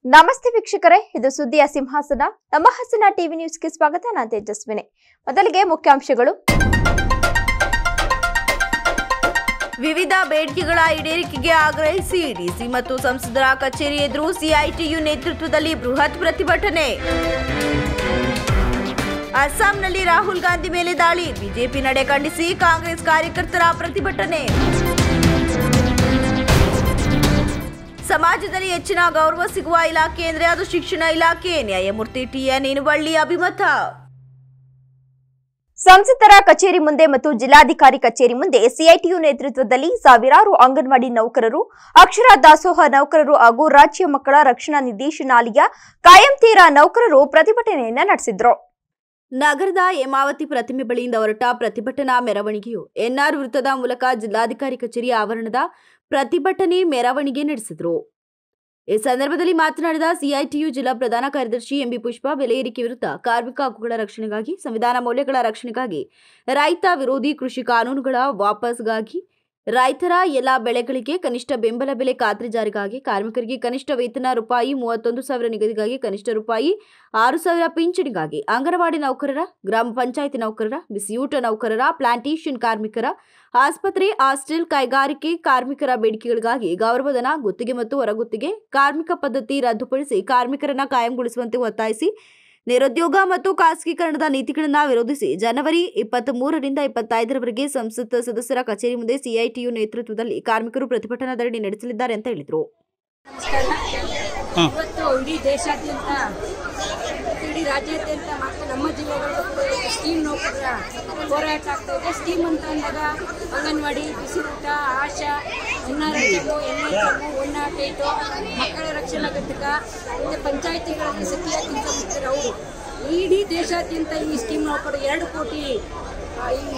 ನಮಸ್ತೆ ವೀಕ್ಷಕರೇ ಇದು ಸುದ್ದಿಯ ಸಿಂಹಾಸನ ನಮ್ಮ ಹಾಸನ ಟಿವಿ ನ್ಯೂಸ್ಗೆ ಸ್ವಾಗತ ನಾನು ತೇಜಸ್ವಿನಿ ಮೊದಲಿಗೆ ಮುಖ್ಯಾಂಶಗಳು ವಿವಿಧ ಬೇಡಿಕೆಗಳ ಈಡೇರಿಕೆಗೆ ಆಗ್ರಹಿಸಿ ಡಿಸಿ ಮತ್ತು ಸಂಸದರ ಕಚೇರಿ ಎದುರು ಸಿಐಟಿಯು ನೇತೃತ್ವದಲ್ಲಿ ಬೃಹತ್ ಪ್ರತಿಭಟನೆ ಅಸ್ಸಾಂನಲ್ಲಿ ರಾಹುಲ್ ಗಾಂಧಿ ಮೇಲೆ ದಾಳಿ ಬಿಜೆಪಿ ನಡೆ ಖಂಡಿಸಿ ಕಾಂಗ್ರೆಸ್ ಕಾರ್ಯಕರ್ತರ ಪ್ರತಿಭಟನೆ ಸಮಾಜದಲ್ಲಿ ಹೆಚ್ಚಿನ ಗೌರವ ಸಿಗುವ ಇಲಾಖೆ ಎಂದರೆ ಅದು ಶಿಕ್ಷಣ ಇಲಾಖೆ ನ್ಯಾಯಮೂರ್ತಿ ಟಿಎನ್ ಇನುವಳ್ಳಿ ಅಭಿಮತ ಸಂಸದರ ಕಚೇರಿ ಮುಂದೆ ಮತ್ತು ಜಿಲ್ಲಾಧಿಕಾರಿ ಕಚೇರಿ ಮುಂದೆ ಸಿಐಟಿಯು ನೇತೃತ್ವದಲ್ಲಿ ಸಾವಿರಾರು ಅಂಗನವಾಡಿ ನೌಕರರು ಅಕ್ಷರ ದಾಸೋಹ ನೌಕರರು ಹಾಗೂ ರಾಜ್ಯ ಮಕ್ಕಳ ರಕ್ಷಣಾ ನಿರ್ದೇಶನಾಲಯ ಕಾಯಂ ತೀರಾ ನೌಕರರು ಪ್ರತಿಭಟನೆಯನ್ನ ನಡೆಸಿದ್ರು ನಗರದ ಹೇಮಾವತಿ ಪ್ರತಿಮೆ ಬಳಿಯಿಂದ ಹೊರಟ ಪ್ರತಿಭಟನಾ ಮೆರವಣಿಗೆಯು ಎನ್ಆರ್ ವೃತ್ತದ ಮೂಲಕ ಜಿಲ್ಲಾಧಿಕಾರಿ ಕಚೇರಿ ಆವರಣದ ಪ್ರತಿಭಟನೆ ಮೆರವಣಿಗೆ ನಡೆಸಿದರು ಈ ಸಂದರ್ಭದಲ್ಲಿ ಮಾತನಾಡಿದ ಸಿಐಟಿಯು ಜಿಲ್ಲಾ ಪ್ರಧಾನ ಕಾರ್ಯದರ್ಶಿ ಎಂಬಿ ಪುಷ್ಪ ಬೆಲೆ ಏರಿಕೆ ವಿರುದ್ಧ ಕಾರ್ಮಿಕ ಹಕ್ಕುಗಳ ರಕ್ಷಣೆಗಾಗಿ ಸಂವಿಧಾನ ಮೌಲ್ಯಗಳ ರಕ್ಷಣೆಗಾಗಿ ರೈತ ವಿರೋಧಿ ಕೃಷಿ ಕಾನೂನುಗಳ ವಾಪಸ್ಗಾಗಿ ರೈತರ ಎಲ್ಲ ಬೆಳೆಗಳಿಗೆ ಕನಿಷ್ಠ ಬೆಂಬಲ ಬೆಲೆ ಖಾತ್ರಿ ಜಾರಿಗಾಗಿ ಕಾರ್ಮಿಕರಿಗೆ ಕನಿಷ್ಠ ವೇತನ ರೂಪಾಯಿ ಮೂವತ್ತೊಂದು ಸಾವಿರ ನಿಗದಿಗಾಗಿ ಕನಿಷ್ಠ ರೂಪಾಯಿ ಆರು ಸಾವಿರ ಪಿಂಚಣಿಗಾಗಿ ಅಂಗನವಾಡಿ ನೌಕರರ ಗ್ರಾಮ ಪಂಚಾಯಿತಿ ನೌಕರರ ಬಿಸಿಯೂಟ ನೌಕರರ ಪ್ಲಾಂಟೇಷನ್ ಕಾರ್ಮಿಕರ ಆಸ್ಪತ್ರೆ ಹಾಸ್ಟೆಲ್ ಕೈಗಾರಿಕೆ ಕಾರ್ಮಿಕರ ಬೇಡಿಕೆಗಳಿಗಾಗಿ ಗೌರವಧನ ಗುತ್ತಿಗೆ ಮತ್ತು ಹೊರಗುತ್ತಿಗೆ ಕಾರ್ಮಿಕ ಪದ್ಧತಿ ರದ್ದುಪಡಿಸಿ ಕಾರ್ಮಿಕರನ್ನ ಕಾಯಂಗೊಳಿಸುವಂತೆ ಒತ್ತಾಯಿಸಿ ನಿರುದ್ಯೋಗ ಮತ್ತು ಖಾಸಗೀಕರಣದ ನೀತಿಗಳನ್ನು ವಿರೋಧಿಸಿ ಜನವರಿ ಇಪ್ಪತ್ತ್ ಮೂರರಿಂದ ಇಪ್ಪತ್ತೈದರವರೆಗೆ ಸಂಸತ್ ಸದಸ್ಯರ ಕಚೇರಿ ಮುಂದೆ ಸಿಐಟಿಯು ನೇತೃತ್ವದಲ್ಲಿ ಕಾರ್ಮಿಕರು ಪ್ರತಿಭಟನಾ ಧರಣಿ ನಡೆಸಲಿದ್ದಾರೆ ಅಂತ ಹೇಳಿದರು ಇವತ್ತು ಇಡೀ ದೇಶಾದ್ಯಂತ ಮತ್ತು ಇಡೀ ರಾಜ್ಯಾದ್ಯಂತ ಮತ್ತು ನಮ್ಮ ಜಿಲ್ಲೆಗಳು ಸ್ಟೀಮ್ ನೌಕರರ ಹೋರಾಟ ಆಗ್ತಾ ಇದೆ ಸ್ಟೀಮ್ ಅಂತ ಅಂದಾಗ ಅಂಗನವಾಡಿ ಬಿಸಿ ಊಟ ASHA N R H M N H M one naught eight ಮಕ್ಕಳ ರಕ್ಷಣಾ ಘಟಕ ಮತ್ತು ಪಂಚಾಯಿತಿಗಳಲ್ಲಿ ಸಕ್ರಿಯ ಕೆಲಸ ಮಾಡ್ತಾರೆ ಅವರು ಇಡೀ ದೇಶಾದ್ಯಂತ ಈ ಸ್ಕೀಮ್ ನೌಕರರು ಎರಡು ಕೋಟಿ ಆ, ಈ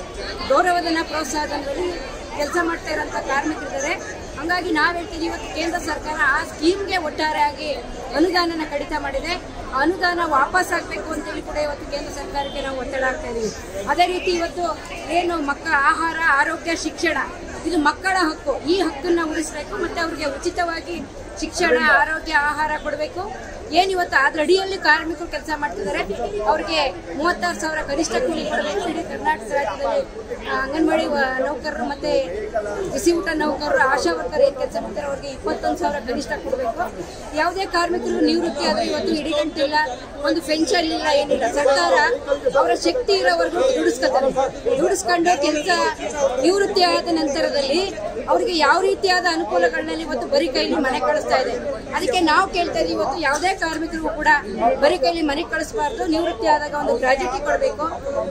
ಗೌರವಧನ ಪ್ರೋತ್ಸಾಹದಲ್ಲಿ ಕೆಲಸ ಮಾಡ್ತಾ ಇರೋಂಥ ಕಾರ್ಮಿಕರಿದ್ದಾರೆ ಹಂಗಾಗಿ ನಾವು ಹೇಳ್ತೀವಿ ಇವತ್ತು ಕೇಂದ್ರ ಸರ್ಕಾರ ಆ ಸ್ಕೀಮ್ಗೆ ಒಟ್ಟಾರೆಯಾಗಿ ಅನುದಾನನ ಕಡಿತ ಮಾಡಿದೆ ಆ ಅನುದಾನ ವಾಪಸ್ ಆಗಬೇಕು ಅಂತೇಳಿ ಕೂಡ ಇವತ್ತು ಕೇಂದ್ರ ಸರ್ಕಾರಕ್ಕೆ ನಾವು ಒತ್ತಡ ಆಗ್ತಾ ಇದೀವಿ ಅದೇ ರೀತಿ ಇವತ್ತು ಏನು ಮಕ್ಕಳ ಆಹಾರ ಆರೋಗ್ಯ ಶಿಕ್ಷಣ ಇದು ಮಕ್ಕಳ ಹಕ್ಕು ಈ ಹಕ್ಕನ್ನ ಉಳಿಸಬೇಕು ಮತ್ತೆ ಅವ್ರಿಗೆ ಉಚಿತವಾಗಿ ಶಿಕ್ಷಣ ಆರೋಗ್ಯ ಆಹಾರ ಕೊಡಬೇಕು ಏನು ಇವತ್ತು ಅದ್ರ ಅಡಿಯಲ್ಲಿ ಕಾರ್ಮಿಕರು ಕೆಲಸ ಮಾಡ್ತಿದ್ದಾರೆ ಅವ್ರಿಗೆ ಮೂವತ್ತಾರು ಸಾವಿರ ಕನಿಷ್ಠ ಕೂಲಿ ಕೊಡಬೇಕು ಇಡೀ ಕರ್ನಾಟಕ ರಾಜ್ಯದಲ್ಲಿ ಆ, ಅಂಗನವಾಡಿ ವ- ನೌಕರರು ಮತ್ತೆ ಬಿಸಿ ಊಟ ನೌಕರರು ಆಶಾ ವರ್ಕರ್ ಏನು ಕೆಲಸ ಮಾಡ್ತಾರೆ ಅವ್ರಿಗೆ ಇಪ್ಪತ್ತೊಂದು ಸಾವಿರ ಕನಿಷ್ಠ ಕೊಡಬೇಕು ಯಾವುದೇ ಕಾರ್ಮಿಕರು ನಿವೃತ್ತಿ ಆದ್ರೆ ಇವತ್ತು ಇಡೀ ಗಂಟಿಲ್ಲ ಒಂದು ಪೆನ್ಷನ್ ಇಲ್ಲ ಏನಿಲ್ಲ ಸರ್ಕಾರ ಅವರ ಶಕ್ತಿ ಇರೋವರೆಗೂ ದುಡಿಸ್ಕೊತಾರೆ ದುಡಿಸ್ಕೊಂಡು ಕೆಲಸ ನಿವೃತ್ತಿ ಆದ ನಂತರದಲ್ಲಿ ಅವರಿಗೆ ಯಾವ ರೀತಿಯಾದ ಅನುಕೂಲಗಳನ್ನ ಇವತ್ತು ಬರೀ ಕೈಲಿ ಮನೆ ಕಳಿಸ್ತಾ ಇದೆ ಅದಕ್ಕೆ ನಾವು ಕೇಳ್ತಾ ಇದೀವಿ ಇವತ್ತು ಯಾವುದೇ ಕಾರ್ಮಿಕರಿಗೂ ಕೂಡ ಬರೀ ಕೈಲಿ ಮನೆ ಕಳಿಸಬಾರ್ದು ನಿವೃತ್ತಿ ಆದಾಗ ಒಂದು ಗ್ರಾಜ್ಯುಟಿ ಕೊಡಬೇಕು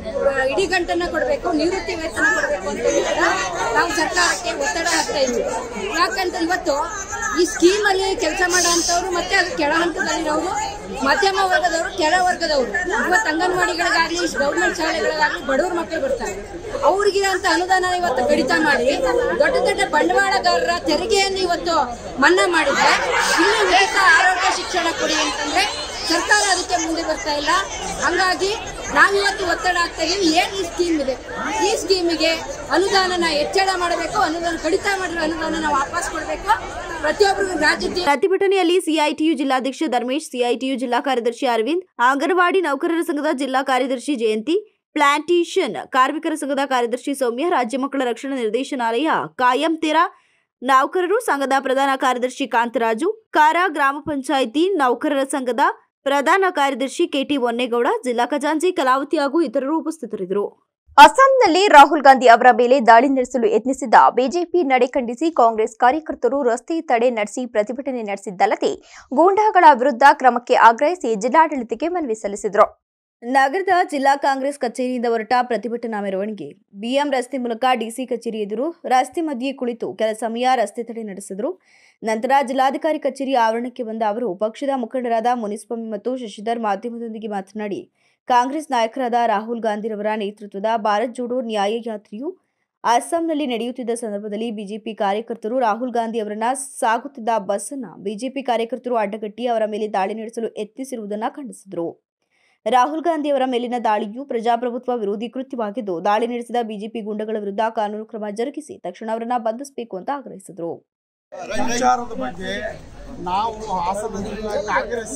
ಇಡೀ ಗಂಟನ್ನ ಕೊಡಬೇಕು ನಿವೃತ್ತಿ ವೇತನ ಕೊಡಬೇಕು ಅಂತ ಹೇಳಿ ಕೂಡ ನಾವು ಸರ್ಕಾರಕ್ಕೆ ಒತ್ತಡ ಹಾಕ್ತಾ ಇದ್ವಿ ಯಾಕಂತ ಇವತ್ತು ಈ ಸ್ಕೀಮ್ ಅಲ್ಲಿ ಕೆಲಸ ಮಾಡೋಂಥವ್ರು ಮತ್ತೆ ಅದು ಕೆಳ ಹಂತದಲ್ಲಿರೋರು ಮಧ್ಯಮ ವರ್ಗದವರು ಕೆಳ ವರ್ಗದವರು ಇವತ್ತು ಅಂಗನವಾಡಿಗಳಿಗಾಗ್ಲಿ ಗೌರ್ಮೆಂಟ್ ಶಾಲೆಗಳಿಗಾಗ್ಲಿ ಬಡವ್ರ ಮಕ್ಕಳು ಬರ್ತಾರೆ ಅವ್ರಿಗಿರೋಂಥ ಅನುದಾನ ಇವತ್ತು ಕಡಿತ ಮಾಡಿ ದೊಡ್ಡ ದೊಡ್ಡ ಬಂಡವಾಳಗಾರರ ತೆರಿಗೆಯನ್ನು ಇವತ್ತು ಮನ್ನಾ ಮಾಡಿದ್ರೆ ಇನ್ನು ಉಚಿತ ಆರೋಗ್ಯ ಶಿಕ್ಷಣ ಕೊಡಿ ಅಂತಂದ್ರೆ ಸರ್ಕಾರ ಅದಕ್ಕೆ ಮುಂದೆ ಬರ್ತಾ ಇಲ್ಲ ಹಂಗಾಗಿ ನಾವಿವತ್ತು ಒತ್ತಡ ಆಗ್ತಾ ಇದೀವಿ ಏನ್ ಈ ಸ್ಕೀಮ್ ಇದೆ ಈ ಸ್ಕೀಮಿಗೆ ಅನುದಾನನ ಹೆಚ್ಚಳ ಮಾಡಬೇಕು ಅನುದಾನ ಕಡಿತ ಮಾಡಿರೋ ಅನುದಾನನ ವಾಪಸ್ ಕೊಡಬೇಕು ಪ್ರತಿಯೊಬ್ಬರಿಗೂ ರಾಜ್ಯದ ಪ್ರತಿಭಟನೆಯಲ್ಲಿ ಸಿಐಟಿಯು ಜಿಲ್ಲಾಧ್ಯಕ್ಷ ಧರ್ಮೇಶ್ ಸಿಐಟಿಯು ಜಿಲ್ಲಾ ಕಾರ್ಯದರ್ಶಿ ಅರವಿಂದ್ ಅಂಗನವಾಡಿ ನೌಕರರ ಸಂಘದ ಜಿಲ್ಲಾ ಕಾರ್ಯದರ್ಶಿ ಜಯಂತಿ ಪ್ಲಾಂಟೇಷನ್ ಕಾರ್ಮಿಕರ ಸಂಘದ ಕಾರ್ಯದರ್ಶಿ ಸೌಮ್ಯ ರಾಜ್ಯ ಮಕ್ಕಳ ರಕ್ಷಣಾ ನಿರ್ದೇಶನಾಲಯ ಕಾಯಂ ತೆರ ನೌಕರರು ಸಂಘದ ಪ್ರಧಾನ ಕಾರ್ಯದರ್ಶಿ ಕಾಂತರಾಜು ಕಾರ ಗ್ರಾಮ ಪಂಚಾಯಿತಿ ನೌಕರರ ಸಂಘದ ಪ್ರಧಾನ ಕಾರ್ಯದರ್ಶಿ ಕೆಟಿ ಹೊನ್ನೇಗೌಡ ಜಿಲ್ಲಾ ಖಜಾಂಚಿ ಕಲಾವತಿ ಹಾಗೂ ಇತರರು ಉಪಸ್ಥಿತರಿದ್ದರು ಅಸ್ಸಾಂನಲ್ಲಿ ರಾಹುಲ್ ಗಾಂಧಿ ಅವರ ಮೇಲೆ ದಾಳಿ ನಡೆಸಲು ಯತ್ನಿಸಿದ್ದ ಬಿಜೆಪಿ ನಡೆ ಖಂಡಿಸಿ ಕಾಂಗ್ರೆಸ್ ಕಾರ್ಯಕರ್ತರು ರಸ್ತೆ ತಡೆ ನಡೆಸಿ ಪ್ರತಿಭಟನೆ ನಡೆಸಿದ್ದಲ್ಲದೆ ಗೂಂಡಾಗಳ ವಿರುದ್ಧ ಕ್ರಮಕ್ಕೆ ಆಗ್ರಹಿಸಿ ಜಿಲ್ಲಾಡಳಿತಕ್ಕೆ ಮನವಿ ಸಲ್ಲಿಸಿದರು ನಗರದ ಜಿಲ್ಲಾ ಕಾಂಗ್ರೆಸ್ ಕಚೇರಿಯಿಂದ ಹೊರಟ ಪ್ರತಿಭಟನಾ ಮೆರವಣಿಗೆ ಬಿಎಂ ರಸ್ತೆ ಮೂಲಕ ಡಿಸಿ ಕಚೇರಿ ಎದುರು ರಸ್ತೆ ಮಧ್ಯೆ ಕುಳಿತು ಕೆಲ ಸಮಯ ರಸ್ತೆ ತಡೆ ನಡೆಸಿದರು ನಂತರ ಜಿಲ್ಲಾಧಿಕಾರಿ ಕಚೇರಿ ಆವರಣಕ್ಕೆ ಬಂದ ಅವರು ಪಕ್ಷದ ಮುಖಂಡರಾದ ಮುನಿಸ್ವಾಮಿ ಮತ್ತು ಶಶಿಧರ್ ಮಾಧ್ಯಮದೊಂದಿಗೆ ಮಾತನಾಡಿ ಕಾಂಗ್ರೆಸ್ ನಾಯಕರಾದ ರಾಹುಲ್ ಗಾಂಧಿರವರ ನೇತೃತ್ವದ ಭಾರತ್ ಜೋಡೋ ನ್ಯಾಯ ಯಾತ್ರೆಯು ಅಸ್ಸಾಂನಲ್ಲಿ ನಡೆಯುತ್ತಿದ್ದ ಸಂದರ್ಭದಲ್ಲಿ ಬಿಜೆಪಿ ಕಾರ್ಯಕರ್ತರು ರಾಹುಲ್ ಗಾಂಧಿ ಅವರನ್ನ ಸಾಗುತ್ತಿದ್ದ ಬಸ್ ಅನ್ನ ಬಿಜೆಪಿ ಕಾರ್ಯಕರ್ತರು ಅಡ್ಡಗಟ್ಟಿ ಅವರ ಮೇಲೆ ದಾಳಿ ನಡೆಸಲು ಯತ್ನಿಸಿರುವುದನ್ನು ಖಂಡಿಸಿದರು ರಾಹುಲ್ ಗಾಂಧಿ ಅವರ ಮೇಲಿನ ದಾಳಿಯು ಪ್ರಜಾಪ್ರಭುತ್ವ ವಿರೋಧಿ ಕೃತ್ಯವಾಗಿದ್ದು ದಾಳಿ ನಡೆಸಿದ ಬಿಜೆಪಿ ಗುಂಡಗಳ ವಿರುದ್ಧ ಕಾನೂನು ಕ್ರಮ ಜರುಗಿಸಿ ತಕ್ಷಣ ಅವರನ್ನ ಬಂಧಿಸಬೇಕು ಅಂತ ಆಗ್ರಹಿಸಿದರು ವಿಚಾರದ ಬಗ್ಗೆ ನಾವು ಹಾಸನ ಜಿಲ್ಲಾ ಕಾಂಗ್ರೆಸ್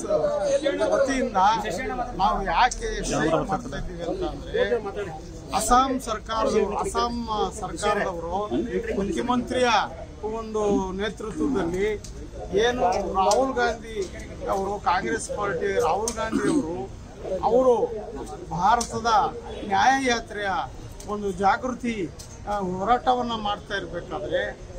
ವತಿಯಿಂದ ನಾವು ಯಾಕೆ ಸ್ಟ್ರೈಕ್ ಮಾಡ್ತಾ ಇದ್ದೀವಿ ಅಂತ ಅಂದ್ರೆ ಅಸ್ಸಾಂ ಸರ್ಕಾರದವರು ಅಸ್ಸಾಂ ಸರ್ಕಾರದವರು ಮುಖ್ಯಮಂತ್ರಿಯ ಒಂದು ನೇತೃತ್ವದಲ್ಲಿ ಏನು ರಾಹುಲ್ ಗಾಂಧಿ ಅವರು ಕಾಂಗ್ರೆಸ್ ಪಾರ್ಟಿ ರಾಹುಲ್ ಗಾಂಧಿ ಅವರು ಅವರು ಭಾರತದ ನ್ಯಾಯಯಾತ್ರೆಯ ಒಂದು ಜಾಗೃತಿ ಆ, ಹೋರಾಟವನ್ನ ಮಾಡ್ತಾ ಇರಬೇಕಾದ್ರೆ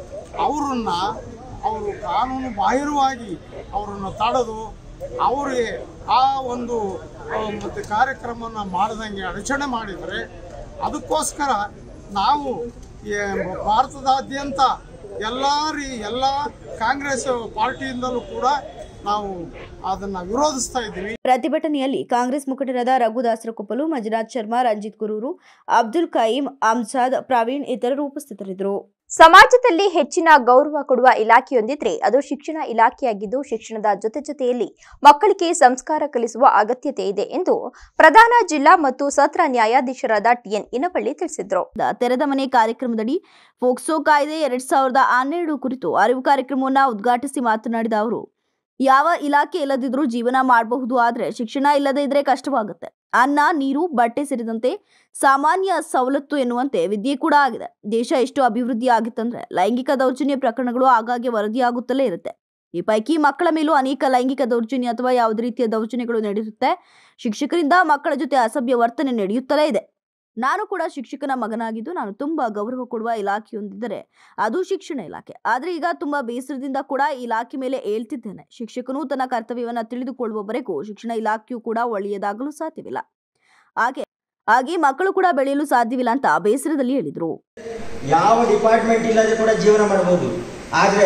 ಅವರನ್ನ ಅವರು ಕಾನೂನು ಬಾಹಿರವಾಗಿ ಅವರನ್ನು ತಡೆದು ಅವರಿಗೆ ಆ ಒಂದು ಆ, ಮತ್ತೆ ಕಾರ್ಯಕ್ರಮವನ್ನು ಮಾಡದಂಗೆ ಅಡಚಣೆ ಮಾಡಿದರೆ ಅದಕ್ಕೋಸ್ಕರ ನಾವು ಈ ಭಾರತದಾದ್ಯಂತ ಎಲ್ಲ ರೀ ಎಲ್ಲ ಕಾಂಗ್ರೆಸ್ ಪಾರ್ಟಿಯಿಂದಲೂ ಕೂಡ ನಾವು ಅದನ್ನು ವಿರೋಧಿಸ್ತಾ ಇದ್ದೀವಿ ಪ್ರತಿಭಟನೆಯಲ್ಲಿ ಕಾಂಗ್ರೆಸ್ ಮುಖಂಡರಾದ ರಘುದಾಸರ ಕೊಪ್ಪಲು ಮಂಜುನಾಥ್ ಶರ್ಮಾ ರಂಜಿತ್ ಗುರೂರು ಅಬ್ದುಲ್ ಕಯೀಂ ಅಮ್ಜಾದ್ ಪ್ರವೀಣ್ ಇತರರು ಉಪಸ್ಥಿತರಿದ್ದರು ಸಮಾಜದಲ್ಲಿ ಹೆಚ್ಚಿನ ಗೌರವ ಕೊಡುವ ಇಲಾಖೆಯೊಂದಿದ್ರೆ ಅದು ಶಿಕ್ಷಣ ಇಲಾಖೆಯಾಗಿದ್ದು ಶಿಕ್ಷಣದ ಜೊತೆ ಜೊತೆಯಲ್ಲಿ ಮಕ್ಕಳಿಗೆ ಸಂಸ್ಕಾರ ಕಲಿಸುವ ಅಗತ್ಯತೆ ಇದೆ ಎಂದು ಪ್ರಧಾನ ಜಿಲ್ಲಾ ಮತ್ತು ಸತ್ರ ನ್ಯಾಯಾಧೀಶರಾದ ಟಿಎನ್ ಇನವಳ್ಳಿ ತಿಳಿಸಿದರು ದ ತೆರೆದ ಮನೆ ಕಾರ್ಯಕ್ರಮದಡಿ ಫೋಕ್ಸೋ ಕಾಯ್ದೆ ಎರಡ್ ಸಾವಿರದ ಹನ್ನೆರಡು ಕುರಿತು ಅರಿವು ಕಾರ್ಯಕ್ರಮವನ್ನ ಉದ್ಘಾಟಿಸಿ ಮಾತನಾಡಿದ ಅವರು ಯಾವ ಇಲಾಖೆ ಇಲ್ಲದಿದ್ರೂ ಜೀವನ ಮಾಡಬಹುದು ಆದ್ರೆ ಶಿಕ್ಷಣ ಇಲ್ಲದೇ ಇದ್ರೆ ಕಷ್ಟವಾಗುತ್ತೆ ಅನ್ನ ನೀರು ಬಟ್ಟೆ ಸೇರಿದಂತೆ ಸಾಮಾನ್ಯ ಸವಲತ್ತು ಎನ್ನುವಂತೆ ವಿದ್ಯೆ ಕೂಡ ಆಗಿದೆ ದೇಶ ಎಷ್ಟು ಅಭಿವೃದ್ಧಿ ಆಗಿತ್ತಂದ್ರೆ ಲೈಂಗಿಕ ದೌರ್ಜನ್ಯ ಪ್ರಕರಣಗಳು ಆಗಾಗ್ಗೆ ವರದಿಯಾಗುತ್ತಲೇ ಇರುತ್ತೆ ಈ ಪೈಕಿ ಮಕ್ಕಳ ಮೇಲೂ ಅನೇಕ ಲೈಂಗಿಕ ದೌರ್ಜನ್ಯ ಅಥವಾ ಯಾವುದೇ ರೀತಿಯ ದೌರ್ಜನ್ಯಗಳು ನಡೆಯುತ್ತೆ ಶಿಕ್ಷಕರಿಂದ ಮಕ್ಕಳ ಜೊತೆ ಅಸಭ್ಯ ವರ್ತನೆ ನಡೆಯುತ್ತಲೇ ಇದೆ ನಾನು ಕೂಡ ಶಿಕ್ಷಕನ ಮಗನಾಗಿದ್ದು ನಾನು ತುಂಬಾ ಗೌರವ ಕೊಡುವ ಇಲಾಖೆಯೊಂದಿದ್ದರೆ ಅದು ಶಿಕ್ಷಣ ಇಲಾಖೆ ಆದ್ರೆ ಈಗ ತುಂಬಾ ಬೇಸರದಿಂದ ಕೂಡ ಈ ಇಲಾಖೆ ಮೇಲೆ ಹೇಳ್ತಿದ್ದೇನೆ ಶಿಕ್ಷಕನು ತನ್ನ ಕರ್ತವ್ಯವನ್ನ ತಿಳಿದುಕೊಳ್ಳುವವರೆಗೂ ಶಿಕ್ಷಣ ಇಲಾಖೆಯು ಕೂಡ ಒಳ್ಳೆಯದಾಗಲು ಸಾಧ್ಯವಿಲ್ಲ ಹಾಗೆ ಹಾಗೆ ಮಕ್ಕಳು ಕೂಡ ಬೆಳೆಯಲು ಸಾಧ್ಯವಿಲ್ಲ ಅಂತ ಬೇಸರದಲ್ಲಿ ಹೇಳಿದ್ರು ಯಾವ ಡಿಪಾರ್ಟ್ಮೆಂಟ್ ಇಲ್ಲದೆ ಕೂಡ ಜೀವನ ಮಾಡಬಹುದು ಆದರೆ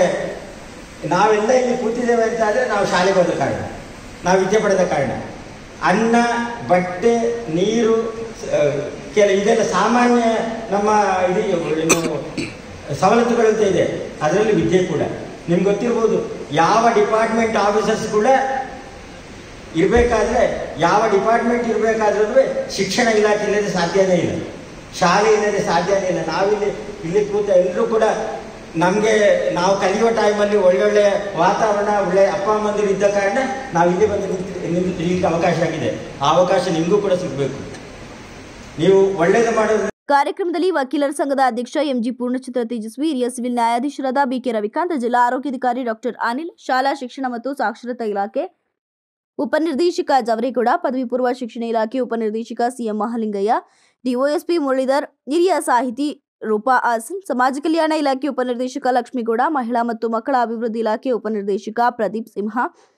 ನಾವೆಲ್ಲ ಇಲ್ಲಿ ಕೂತಿದ್ದೇವೆ ಅಂತ ಆದರೆ ನಾವು ಶಾಲೆಗೆ ಹೋದ ಕಾರಣ ನಾವು ವಿದ್ಯೆ ಪಡೆದ ಕಾರಣ ಅನ್ನ ಬಟ್ಟೆ ನೀರು ಸ- ಕೆಲ ಇದೆಲ್ಲ ಸಾಮಾನ್ಯ ನಮ್ಮ ಇದು ಏನು ಸವಲತ್ತುಗಳು ಅಂತ ಇದೆ ಅದರಲ್ಲಿ ವಿದ್ಯೆ ಕೂಡ ನಿಮ್ಗೆ ಗೊತ್ತಿರ್ಬೋದು ಯಾವ ಡಿಪಾರ್ಟ್ಮೆಂಟ್ ಆಫೀಸರ್ಸ್ ಕೂಡ ಇರಬೇಕಾದ್ರೆ ಯಾವ ಡಿಪಾರ್ಟ್ಮೆಂಟ್ ಇರಬೇಕಾದ್ರೂ ಶಿಕ್ಷಣ ಇಲಾಖೆ ಇಲ್ಲದೆ ಸಾಧ್ಯನೇ ಇಲ್ಲ ಶಾಲೆ ಇಲ್ಲದೆ ಸಾಧ್ಯನೇ ಇಲ್ಲ ನಾವಿಲ್ಲಿ ಇಲ್ಲಿ ಕೂತ ಎಲ್ಲರೂ ಕೂಡ ನಮಗೆ ನಾವು ಕಲಿಯೋ ಟೈಮಲ್ಲಿ ಒಳ್ಳೊಳ್ಳೆ ವಾತಾವರಣ ಒಳ್ಳೆ ಅಪ್ಪ ಅಮ್ಮಂದಿರು ಇದ್ದ ಕಾರಣ ನಾವು ಇಲ್ಲಿ ಬಂದು ನಿಂತು ನಿಲ್ಲಕ್ಕೆ ಅವಕಾಶ ಆಗಿದೆ ಆ ಅವಕಾಶ ನಿಮಗೂ ಕೂಡ ಸಿಗಬೇಕು ನೀವು ಒಳ್ಳೇದು ಮಾಡೋದು ಕಾರ್ಯಕ್ರಮದಲ್ಲಿ ವಕೀಲರ ಸಂಘದ ಅಧ್ಯಕ್ಷ ಎಂಜಿ ಪೂರ್ಣಚಂದ್ರ ತೇಜಸ್ವಿ ಹಿರಿಯ ಸಿವಿಲ್ ನ್ಯಾಯಾಧೀಶರಾದ ಬಿಕೆ ರವಿಕಾಂತ್ ಜಿಲ್ಲಾ ಆರೋಗ್ಯಾಧಿಕಾರಿ ಡಾಕ್ಟರ್ ಅನಿಲ್ ಶಾಲಾ ಶಿಕ್ಷಣ ಮತ್ತು ಸಾಕ್ಷರತಾ ಇಲಾಖೆ ಉಪನಿರ್ದೇಶಕ ಜವರೇಗೌಡ ಪದವಿ ಪೂರ್ವ ಶಿಕ್ಷಣ ಇಲಾಖೆ ಉಪನಿರ್ದೇಶಕ ಸಿಎಂ ಮಹಾಲಿಂಗಯ್ಯ ಡಿಒಎಸ್ಪಿ ಮುರಳೀಧರ್ ಹಿರಿಯ ಸಾಹಿತಿ ರೂಪಾ ಹಾಸನ್ ಸಮಾಜ ಕಲ್ಯಾಣ ಇಲಾಖೆ ಉಪನಿರ್ದೇಶಕ ಲಕ್ಷ್ಮೀಗೌಡ ಮಹಿಳಾ ಮತ್ತು ಮಕ್ಕಳ ಅಭಿವೃದ್ಧಿ ಇಲಾಖೆ ಉಪನಿರ್ದೇಶಕ ಪ್ರದೀಪ್ ಸಿಂಹ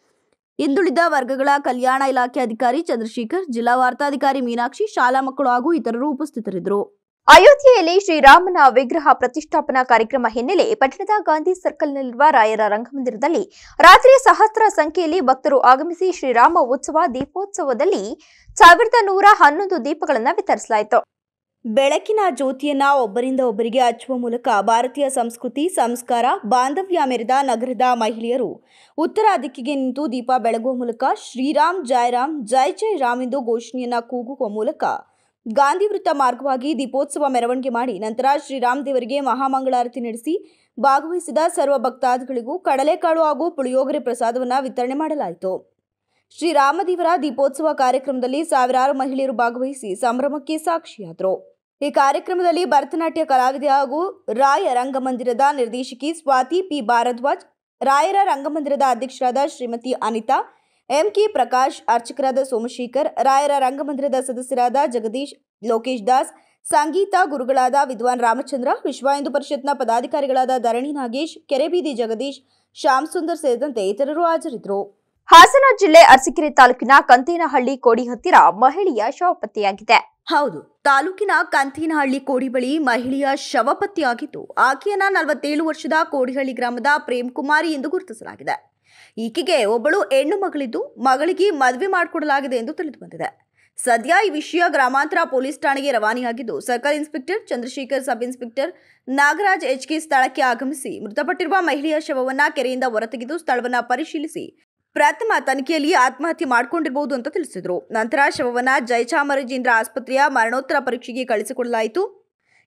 ಹಿಂದುಳಿದ ವರ್ಗಗಳ ಕಲ್ಯಾಣ ಇಲಾಖೆ ಅಧಿಕಾರಿ ಚಂದ್ರಶೇಖರ್ ಜಿಲ್ಲಾ ವಾರ್ತಾಧಿಕಾರಿ ಮೀನಾಕ್ಷಿ ಶಾಲಾ ಮಕ್ಕಳು ಹಾಗೂ ಇತರರು ಉಪಸ್ಥಿತರಿದ್ದರು ಅಯೋಧ್ಯೆಯಲ್ಲಿ ಶ್ರೀರಾಮನ ವಿಗ್ರಹ ಪ್ರತಿಷ್ಠಾಪನಾ ಕಾರ್ಯಕ್ರಮ ಹಿನ್ನೆಲೆ ಪಟ್ಟಣದ ಗಾಂಧಿ ಸರ್ಕಲ್ನಲ್ಲಿರುವ ರಾಯರ ರಂಗಮಂದಿರದಲ್ಲಿ ರಾತ್ರಿ ಸಹಸ್ರ ಸಂಖ್ಯೆಯಲ್ಲಿ ಭಕ್ತರು ಆಗಮಿಸಿ ಶ್ರೀರಾಮ ಉತ್ಸವ ದೀಪೋತ್ಸವದಲ್ಲಿ ಸಾವಿರದ ನೂರ ಹನ್ನೊಂದು ದೀಪಗಳನ್ನು ವಿತರಿಸಲಾಯಿತು ಬೆಳಕಿನ ಜ್ಯೋತಿಯನ್ನ ಒಬ್ಬರಿಂದ ಒಬ್ಬರಿಗೆ ಹಚ್ಚುವ ಮೂಲಕ ಭಾರತೀಯ ಸಂಸ್ಕೃತಿ ಸಂಸ್ಕಾರ ಬಾಂಧವ್ಯ ಮೆರೆದ ನಗರದ ಮಹಿಳೆಯರು ಉತ್ತರ ದಿಕ್ಕಿಗೆ ನಿಂತು ದೀಪ ಬೆಳಗುವ ಮೂಲಕ ಶ್ರೀರಾಮ್ ಜೈ ರಾಮ್ ಜೈ ಜೈ ರಾಮ್ ಎಂದು ಘೋಷಣೆಯನ್ನ ಕೂಗುವ ಮೂಲಕ ಗಾಂಧಿ ವೃತ್ತ ಮಾರ್ಗವಾಗಿ ದೀಪೋತ್ಸವ ಮೆರವಣಿಗೆ ಮಾಡಿ ನಂತರ ಶ್ರೀರಾಮ್ ದೇವರಿಗೆ ಮಹಾಮಂಗಳಾರತಿ ನಡೆಸಿ ಭಾಗವಹಿಸಿದ ಸರ್ವ ಭಕ್ತಾದಿಗಳಿಗೂ ಕಡಲೆಕಾಳು ಹಾಗೂ ಪುಳಿಯೋಗರೆ ಪ್ರಸಾದವನ್ನು ವಿತರಣೆ ಮಾಡಲಾಯಿತು ಶ್ರೀರಾಮದೇವರ ದೀಪೋತ್ಸವ ಕಾರ್ಯಕ್ರಮದಲ್ಲಿ ಸಾವಿರಾರು ಮಹಿಳೆಯರು ಭಾಗವಹಿಸಿ ಸಂಭ್ರಮಕ್ಕೆ ಸಾಕ್ಷಿಯಾದರು ಈ ಕಾರ್ಯಕ್ರಮದಲ್ಲಿ ಭರತನಾಟ್ಯ ಕಲಾವಿದೆ ಹಾಗೂ ರಾಯ ರಂಗಮಂದಿರದ ನಿರ್ದೇಶಕಿ ಸ್ವಾತಿ ಪಿ ಭಾರದ್ವಾಜ್ ರಾಯರ ರಂಗಮಂದಿರದ ಅಧ್ಯಕ್ಷರಾದ ಶ್ರೀಮತಿ ಅನಿತಾ ಎಂಕೆ ಪ್ರಕಾಶ್ ಅರ್ಚಕರಾದ ಸೋಮಶೇಖರ್ ರಾಯರ ರಂಗಮಂದಿರದ ಸದಸ್ಯರಾದ ಜಗದೀಶ್ ಲೋಕೇಶ್ ದಾಸ್ ಸಂಗೀತ ಗುರುಗಳಾದ ವಿದ್ವಾನ್ ರಾಮಚಂದ್ರ ವಿಶ್ವ ಹಿಂದೂ ಪರಿಷತ್ನ ಪದಾಧಿಕಾರಿಗಳಾದ ಧರಣಿ ನಾಗೇಶ್ ಕೆರೆಬೀದಿ ಜಗದೀಶ್ ಶ್ಯಾಮ್ ಸುಂದರ್ ಸೇರಿದಂತೆ ಇತರರು ಹಾಜರಿದ್ದರು ಹಾಸನ ಜಿಲ್ಲೆ ಅರಸೀಕೆರೆ ತಾಲೂಕಿನ ಕಂತೇನಹಳ್ಳಿ ಕೋಡಿ ಹತ್ತಿರ ಮಹಿಳೆಯ ಶವ ಪತ್ತೆಯಾಗಿದೆ ಹೌದು ತಾಲೂಕಿನ ಕಂಥಿನಹಳ್ಳಿ ಕೋಡಿ ಬಳಿ ಮಹಿಳೆಯ ಶವ ಪತ್ತೆಯಾಗಿದ್ದು ಆಕೆಯನ್ನ ನಲವತ್ತೇಳು ವರ್ಷದ ಕೋಡಿಹಳ್ಳಿ ಗ್ರಾಮದ ಪ್ರೇಮ್ ಕುಮಾರಿ ಎಂದು ಗುರುತಿಸಲಾಗಿದೆ ಈಕೆಗೆ ಒಬ್ಬಳು ಹೆಣ್ಣು ಮಗಳಿದ್ದು ಮಗಳಿಗೆ ಮದುವೆ ಮಾಡಿಕೊಡಲಾಗಿದೆ ಎಂದು ತಿಳಿದು ಬಂದಿದೆ ಸದ್ಯ ಈ ವಿಷಯ ಗ್ರಾಮಾಂತರ ಪೊಲೀಸ್ ಠಾಣೆಗೆ ರವಾನೆಯಾಗಿದ್ದು circle inspector Chandrashekhar sub inspector Nagaraj HK ಸ್ಥಳಕ್ಕೆ ಆಗಮಿಸಿ ಮೃತಪಟ್ಟಿರುವ ಮಹಿಳೆಯ ಶವವನ್ನ ಕೆರೆಯಿಂದ ಹೊರತೆಗೆದು ಸ್ಥಳವನ್ನ ಪರಿಶೀಲಿಸಿ ಪ್ರಥಮ ತನಿಖೆಯಲ್ಲಿ ಆತ್ಮಹತ್ಯೆ ಮಾಡಿಕೊಂಡಿರಬಹುದು ಅಂತ ತಿಳಿಸಿದ್ರು ನಂತರ ಶವವನ್ನ ಜಯಚಾಮರಾಜೇಂದ್ರ ಆಸ್ಪತ್ರೆಯ ಮರಣೋತ್ತರ ಪರೀಕ್ಷೆಗೆ ಕಳಿಸಿಕೊಡಲಾಯಿತು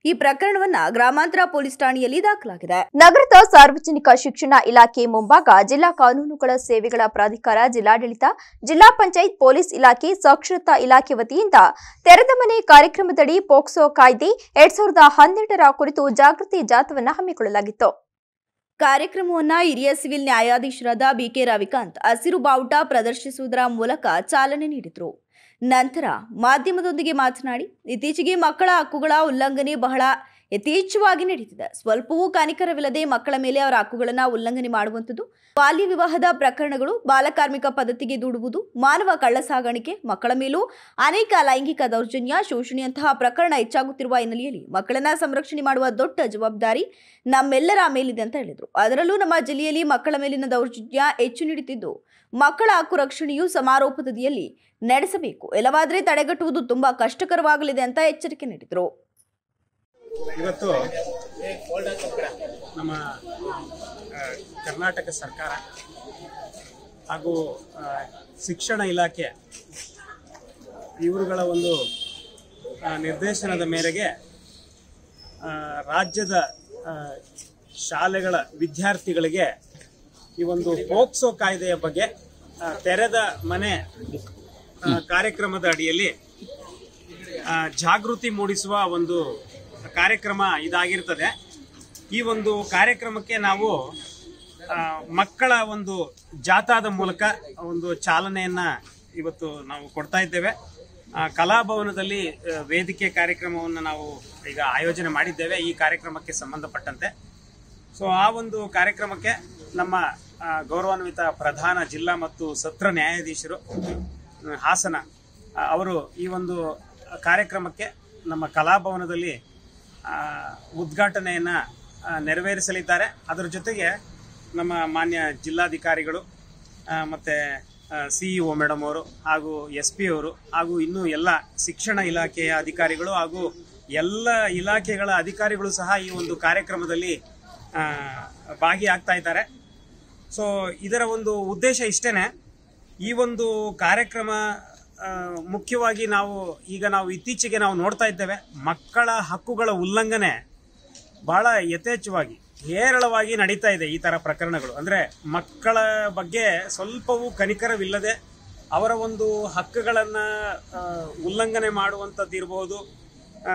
ಈ ಪ್ರಕರಣವನ್ನ ಗ್ರಾಮಾಂತರ ಪೊಲೀಸ್ ಠಾಣೆಯಲ್ಲಿ ದಾಖಲಾಗಿದೆ ನಗರದ ಸಾರ್ವಜನಿಕ ಶಿಕ್ಷಣ ಇಲಾಖೆ ಮುಂಭಾಗ ಜಿಲ್ಲಾ ಕಾನೂನುಗಳ ಸೇವೆಗಳ ಪ್ರಾಧಿಕಾರ ಜಿಲ್ಲಾಡಳಿತ ಜಿಲ್ಲಾ ಪಂಚಾಯತ್ ಪೊಲೀಸ್ ಇಲಾಖೆ ಸಾಕ್ಷರತಾ ಇಲಾಖೆ ವತಿಯಿಂದ ತೆರೆದ ಮನೆ ಕಾರ್ಯಕ್ರಮದಡಿ ಪೋಕ್ಸೋ ಕಾಯ್ದೆ ಎರಡ್ ಸಾವಿರದ ಹನ್ನೆರಡರ ಕುರಿತು ಜಾಗೃತಿ ಜಾಥವನ್ನು ಹಮ್ಮಿಕೊಳ್ಳಲಾಗಿತ್ತು ಕಾರ್ಯಕ್ರಮವನ್ನ ಹಿರಿಯ ಸಿವಿಲ್ ನ್ಯಾಯಾಧೀಶರಾದ ಬಿಕೆ ರವಿಕಾಂತ್ ಹಸಿರು ಬಾವುಟ ಪ್ರದರ್ಶಿಸುವುದರ ಮೂಲಕ ಚಾಲನೆ ನೀಡಿದರು ನಂತರ ಮಾಧ್ಯಮದೊಂದಿಗೆ ಮಾತನಾಡಿ ಇತ್ತೀಚೆಗೆ ಮಕ್ಕಳ ಹಕ್ಕುಗಳ ಉಲ್ಲಂಘನೆ ಬಹಳ ಯಥೇಚ್ಛವಾಗಿ ನಡೀತಿದೆ ಸ್ವಲ್ಪವೂ ಕನಿಕರವಿಲ್ಲದೆ ಮಕ್ಕಳ ಮೇಲೆ ಅವರ ಹಕ್ಕುಗಳನ್ನು ಉಲ್ಲಂಘನೆ ಮಾಡುವಂಥದ್ದು ಬಾಲ್ಯ ವಿವಾಹದ ಪ್ರಕರಣಗಳು ಬಾಲಕಾರ್ಮಿಕ ಪದ್ಧತಿಗೆ ದೂಡುವುದು ಮಾನವ ಕಳ್ಳ ಸಾಗಾಣಿಕೆ ಮಕ್ಕಳ ಮೇಲೂ ಅನೇಕ ಲೈಂಗಿಕ ದೌರ್ಜನ್ಯ ಶೋಷಣೆಯಂತಹ ಪ್ರಕರಣ ಹೆಚ್ಚಾಗುತ್ತಿರುವ ಹಿನ್ನೆಲೆಯಲ್ಲಿ ಮಕ್ಕಳನ್ನ ಸಂರಕ್ಷಣೆ ಮಾಡುವ ದೊಡ್ಡ ಜವಾಬ್ದಾರಿ ನಮ್ಮೆಲ್ಲರ ಮೇಲಿದೆ ಅಂತ ಹೇಳಿದರು ಅದರಲ್ಲೂ ನಮ್ಮ ಜಿಲ್ಲೆಯಲ್ಲಿ ಮಕ್ಕಳ ಮೇಲಿನ ದೌರ್ಜನ್ಯ ಹೆಚ್ಚು ನೀಡುತ್ತಿದ್ದು ಮಕ್ಕಳ ಹಕ್ಕು ರಕ್ಷಣೆಯು ಸಮಾರೋಪದದಿಯಲ್ಲಿ ನಡೆಸಬೇಕು ಇಲ್ಲವಾದರೆ ತಡೆಗಟ್ಟುವುದು ತುಂಬಾ ಕಷ್ಟಕರವಾಗಲಿದೆ ಅಂತ ಎಚ್ಚರಿಕೆ ನೀಡಿದರು ಇವತ್ತು ನಮ್ಮ ಆ, ಕರ್ನಾಟಕ ಸರ್ಕಾರ ಹಾಗೂ ಆ, ಶಿಕ್ಷಣ ಇಲಾಖೆ ಇವರುಗಳ ಒಂದು ಆ, ನಿರ್ದೇಶನದ ಮೇರೆಗೆ ಆ, ರಾಜ್ಯದ ಆ, ಶಾಲೆಗಳ ವಿದ್ಯಾರ್ಥಿಗಳಿಗೆ ಈ ಒಂದು ಪೋಕ್ಸೋ ಕಾಯ್ದೆಯ ಬಗ್ಗೆ ಆ, ತೆರೆದ ಮನೆ ಆ, ಕಾರ್ಯಕ್ರಮದ ಅಡಿಯಲ್ಲಿ ಆ, ಜಾಗೃತಿ ಮೂಡಿಸುವ ಒಂದು ಕಾರ್ಯಕ್ರಮ ಇದಾಗಿರ್ತದೆ ಈ ಒಂದು ಕಾರ್ಯಕ್ರಮಕ್ಕೆ ನಾವು ಆ, ಮಕ್ಕಳ ಒಂದು ಜಾಥಾದ ಮೂಲಕ ಒಂದು ಚಾಲನೆಯನ್ನ ಇವತ್ತು ನಾವು ಕೊಡ್ತಾ ಇದ್ದೇವೆ ಆ, ಕಲಾಭವನದಲ್ಲಿ ಆ, ವೇದಿಕೆ ಕಾರ್ಯಕ್ರಮವನ್ನು ನಾವು ಈಗ ಆಯೋಜನೆ ಮಾಡಿದ್ದೇವೆ ಈ ಕಾರ್ಯಕ್ರಮಕ್ಕೆ ಸಂಬಂಧಪಟ್ಟಂತೆ ಸೊ ಆ ಒಂದು ಕಾರ್ಯಕ್ರಮಕ್ಕೆ ನಮ್ಮ ಆ, ಗೌರವಾನ್ವಿತ ಪ್ರಧಾನ ಜಿಲ್ಲಾ ಮತ್ತು ಸತ್ರ ನ್ಯಾಯಾಧೀಶರು ಆ, ಹಾಸನ ಆ, ಅವರು ಈ ಒಂದು ಕಾರ್ಯಕ್ರಮಕ್ಕೆ ನಮ್ಮ ಕಲಾಭವನದಲ್ಲಿ ಆ, ಉದ್ಘಾಟನೆಯನ್ನ ಆ, ನೆರವೇರಿಸಲಿದ್ದಾರೆ ಅದರ ಜೊತೆಗೆ ನಮ್ಮ ಮಾನ್ಯ ಜಿಲ್ಲಾಧಿಕಾರಿಗಳು ಆ, ಮತ್ತೆ ಸಿಇಒ ಮೇಡಮ್ ಅವರು ಹಾಗೂ ಎಸ್ ಪಿ ಅವರು ಹಾಗೂ ಇನ್ನೂ ಎಲ್ಲ ಶಿಕ್ಷಣ ಇಲಾಖೆಯ ಅಧಿಕಾರಿಗಳು ಹಾಗೂ ಎಲ್ಲ ಇಲಾಖೆಗಳ ಅಧಿಕಾರಿಗಳು ಸಹ ಈ ಒಂದು ಕಾರ್ಯಕ್ರಮದಲ್ಲಿ ಆ, ಭಾಗಿಯಾಗ್ತಾ ಇದ್ದಾರೆ ಸೊ ಇದರ ಒಂದು ಉದ್ದೇಶ ಇಷ್ಟೇನೆ ಈ ಒಂದು ಕಾರ್ಯಕ್ರಮ ಆ, ಮುಖ್ಯವಾಗಿ ನಾವು ಈಗ ನಾವು ಇತ್ತೀಚೆಗೆ ನಾವು ನೋಡ್ತಾ ಇದ್ದೇವೆ ಮಕ್ಕಳ ಹಕ್ಕುಗಳ ಉಲ್ಲಂಘನೆ ಬಹಳ ಯಥೇಚ್ಛವಾಗಿ ಹೇರಳವಾಗಿ ನಡೀತಾ ಇದೆ ಈ ತರ ಪ್ರಕರಣಗಳು ಅಂದ್ರೆ ಮಕ್ಕಳ ಬಗ್ಗೆ ಸ್ವಲ್ಪವೂ ಕನಿಕರವಿಲ್ಲದೆ ಅವರ ಒಂದು ಹಕ್ಕುಗಳನ್ನ ಆ, ಉಲ್ಲಂಘನೆ ಮಾಡುವಂಥದ್ದು ಇರಬಹುದು ಆ,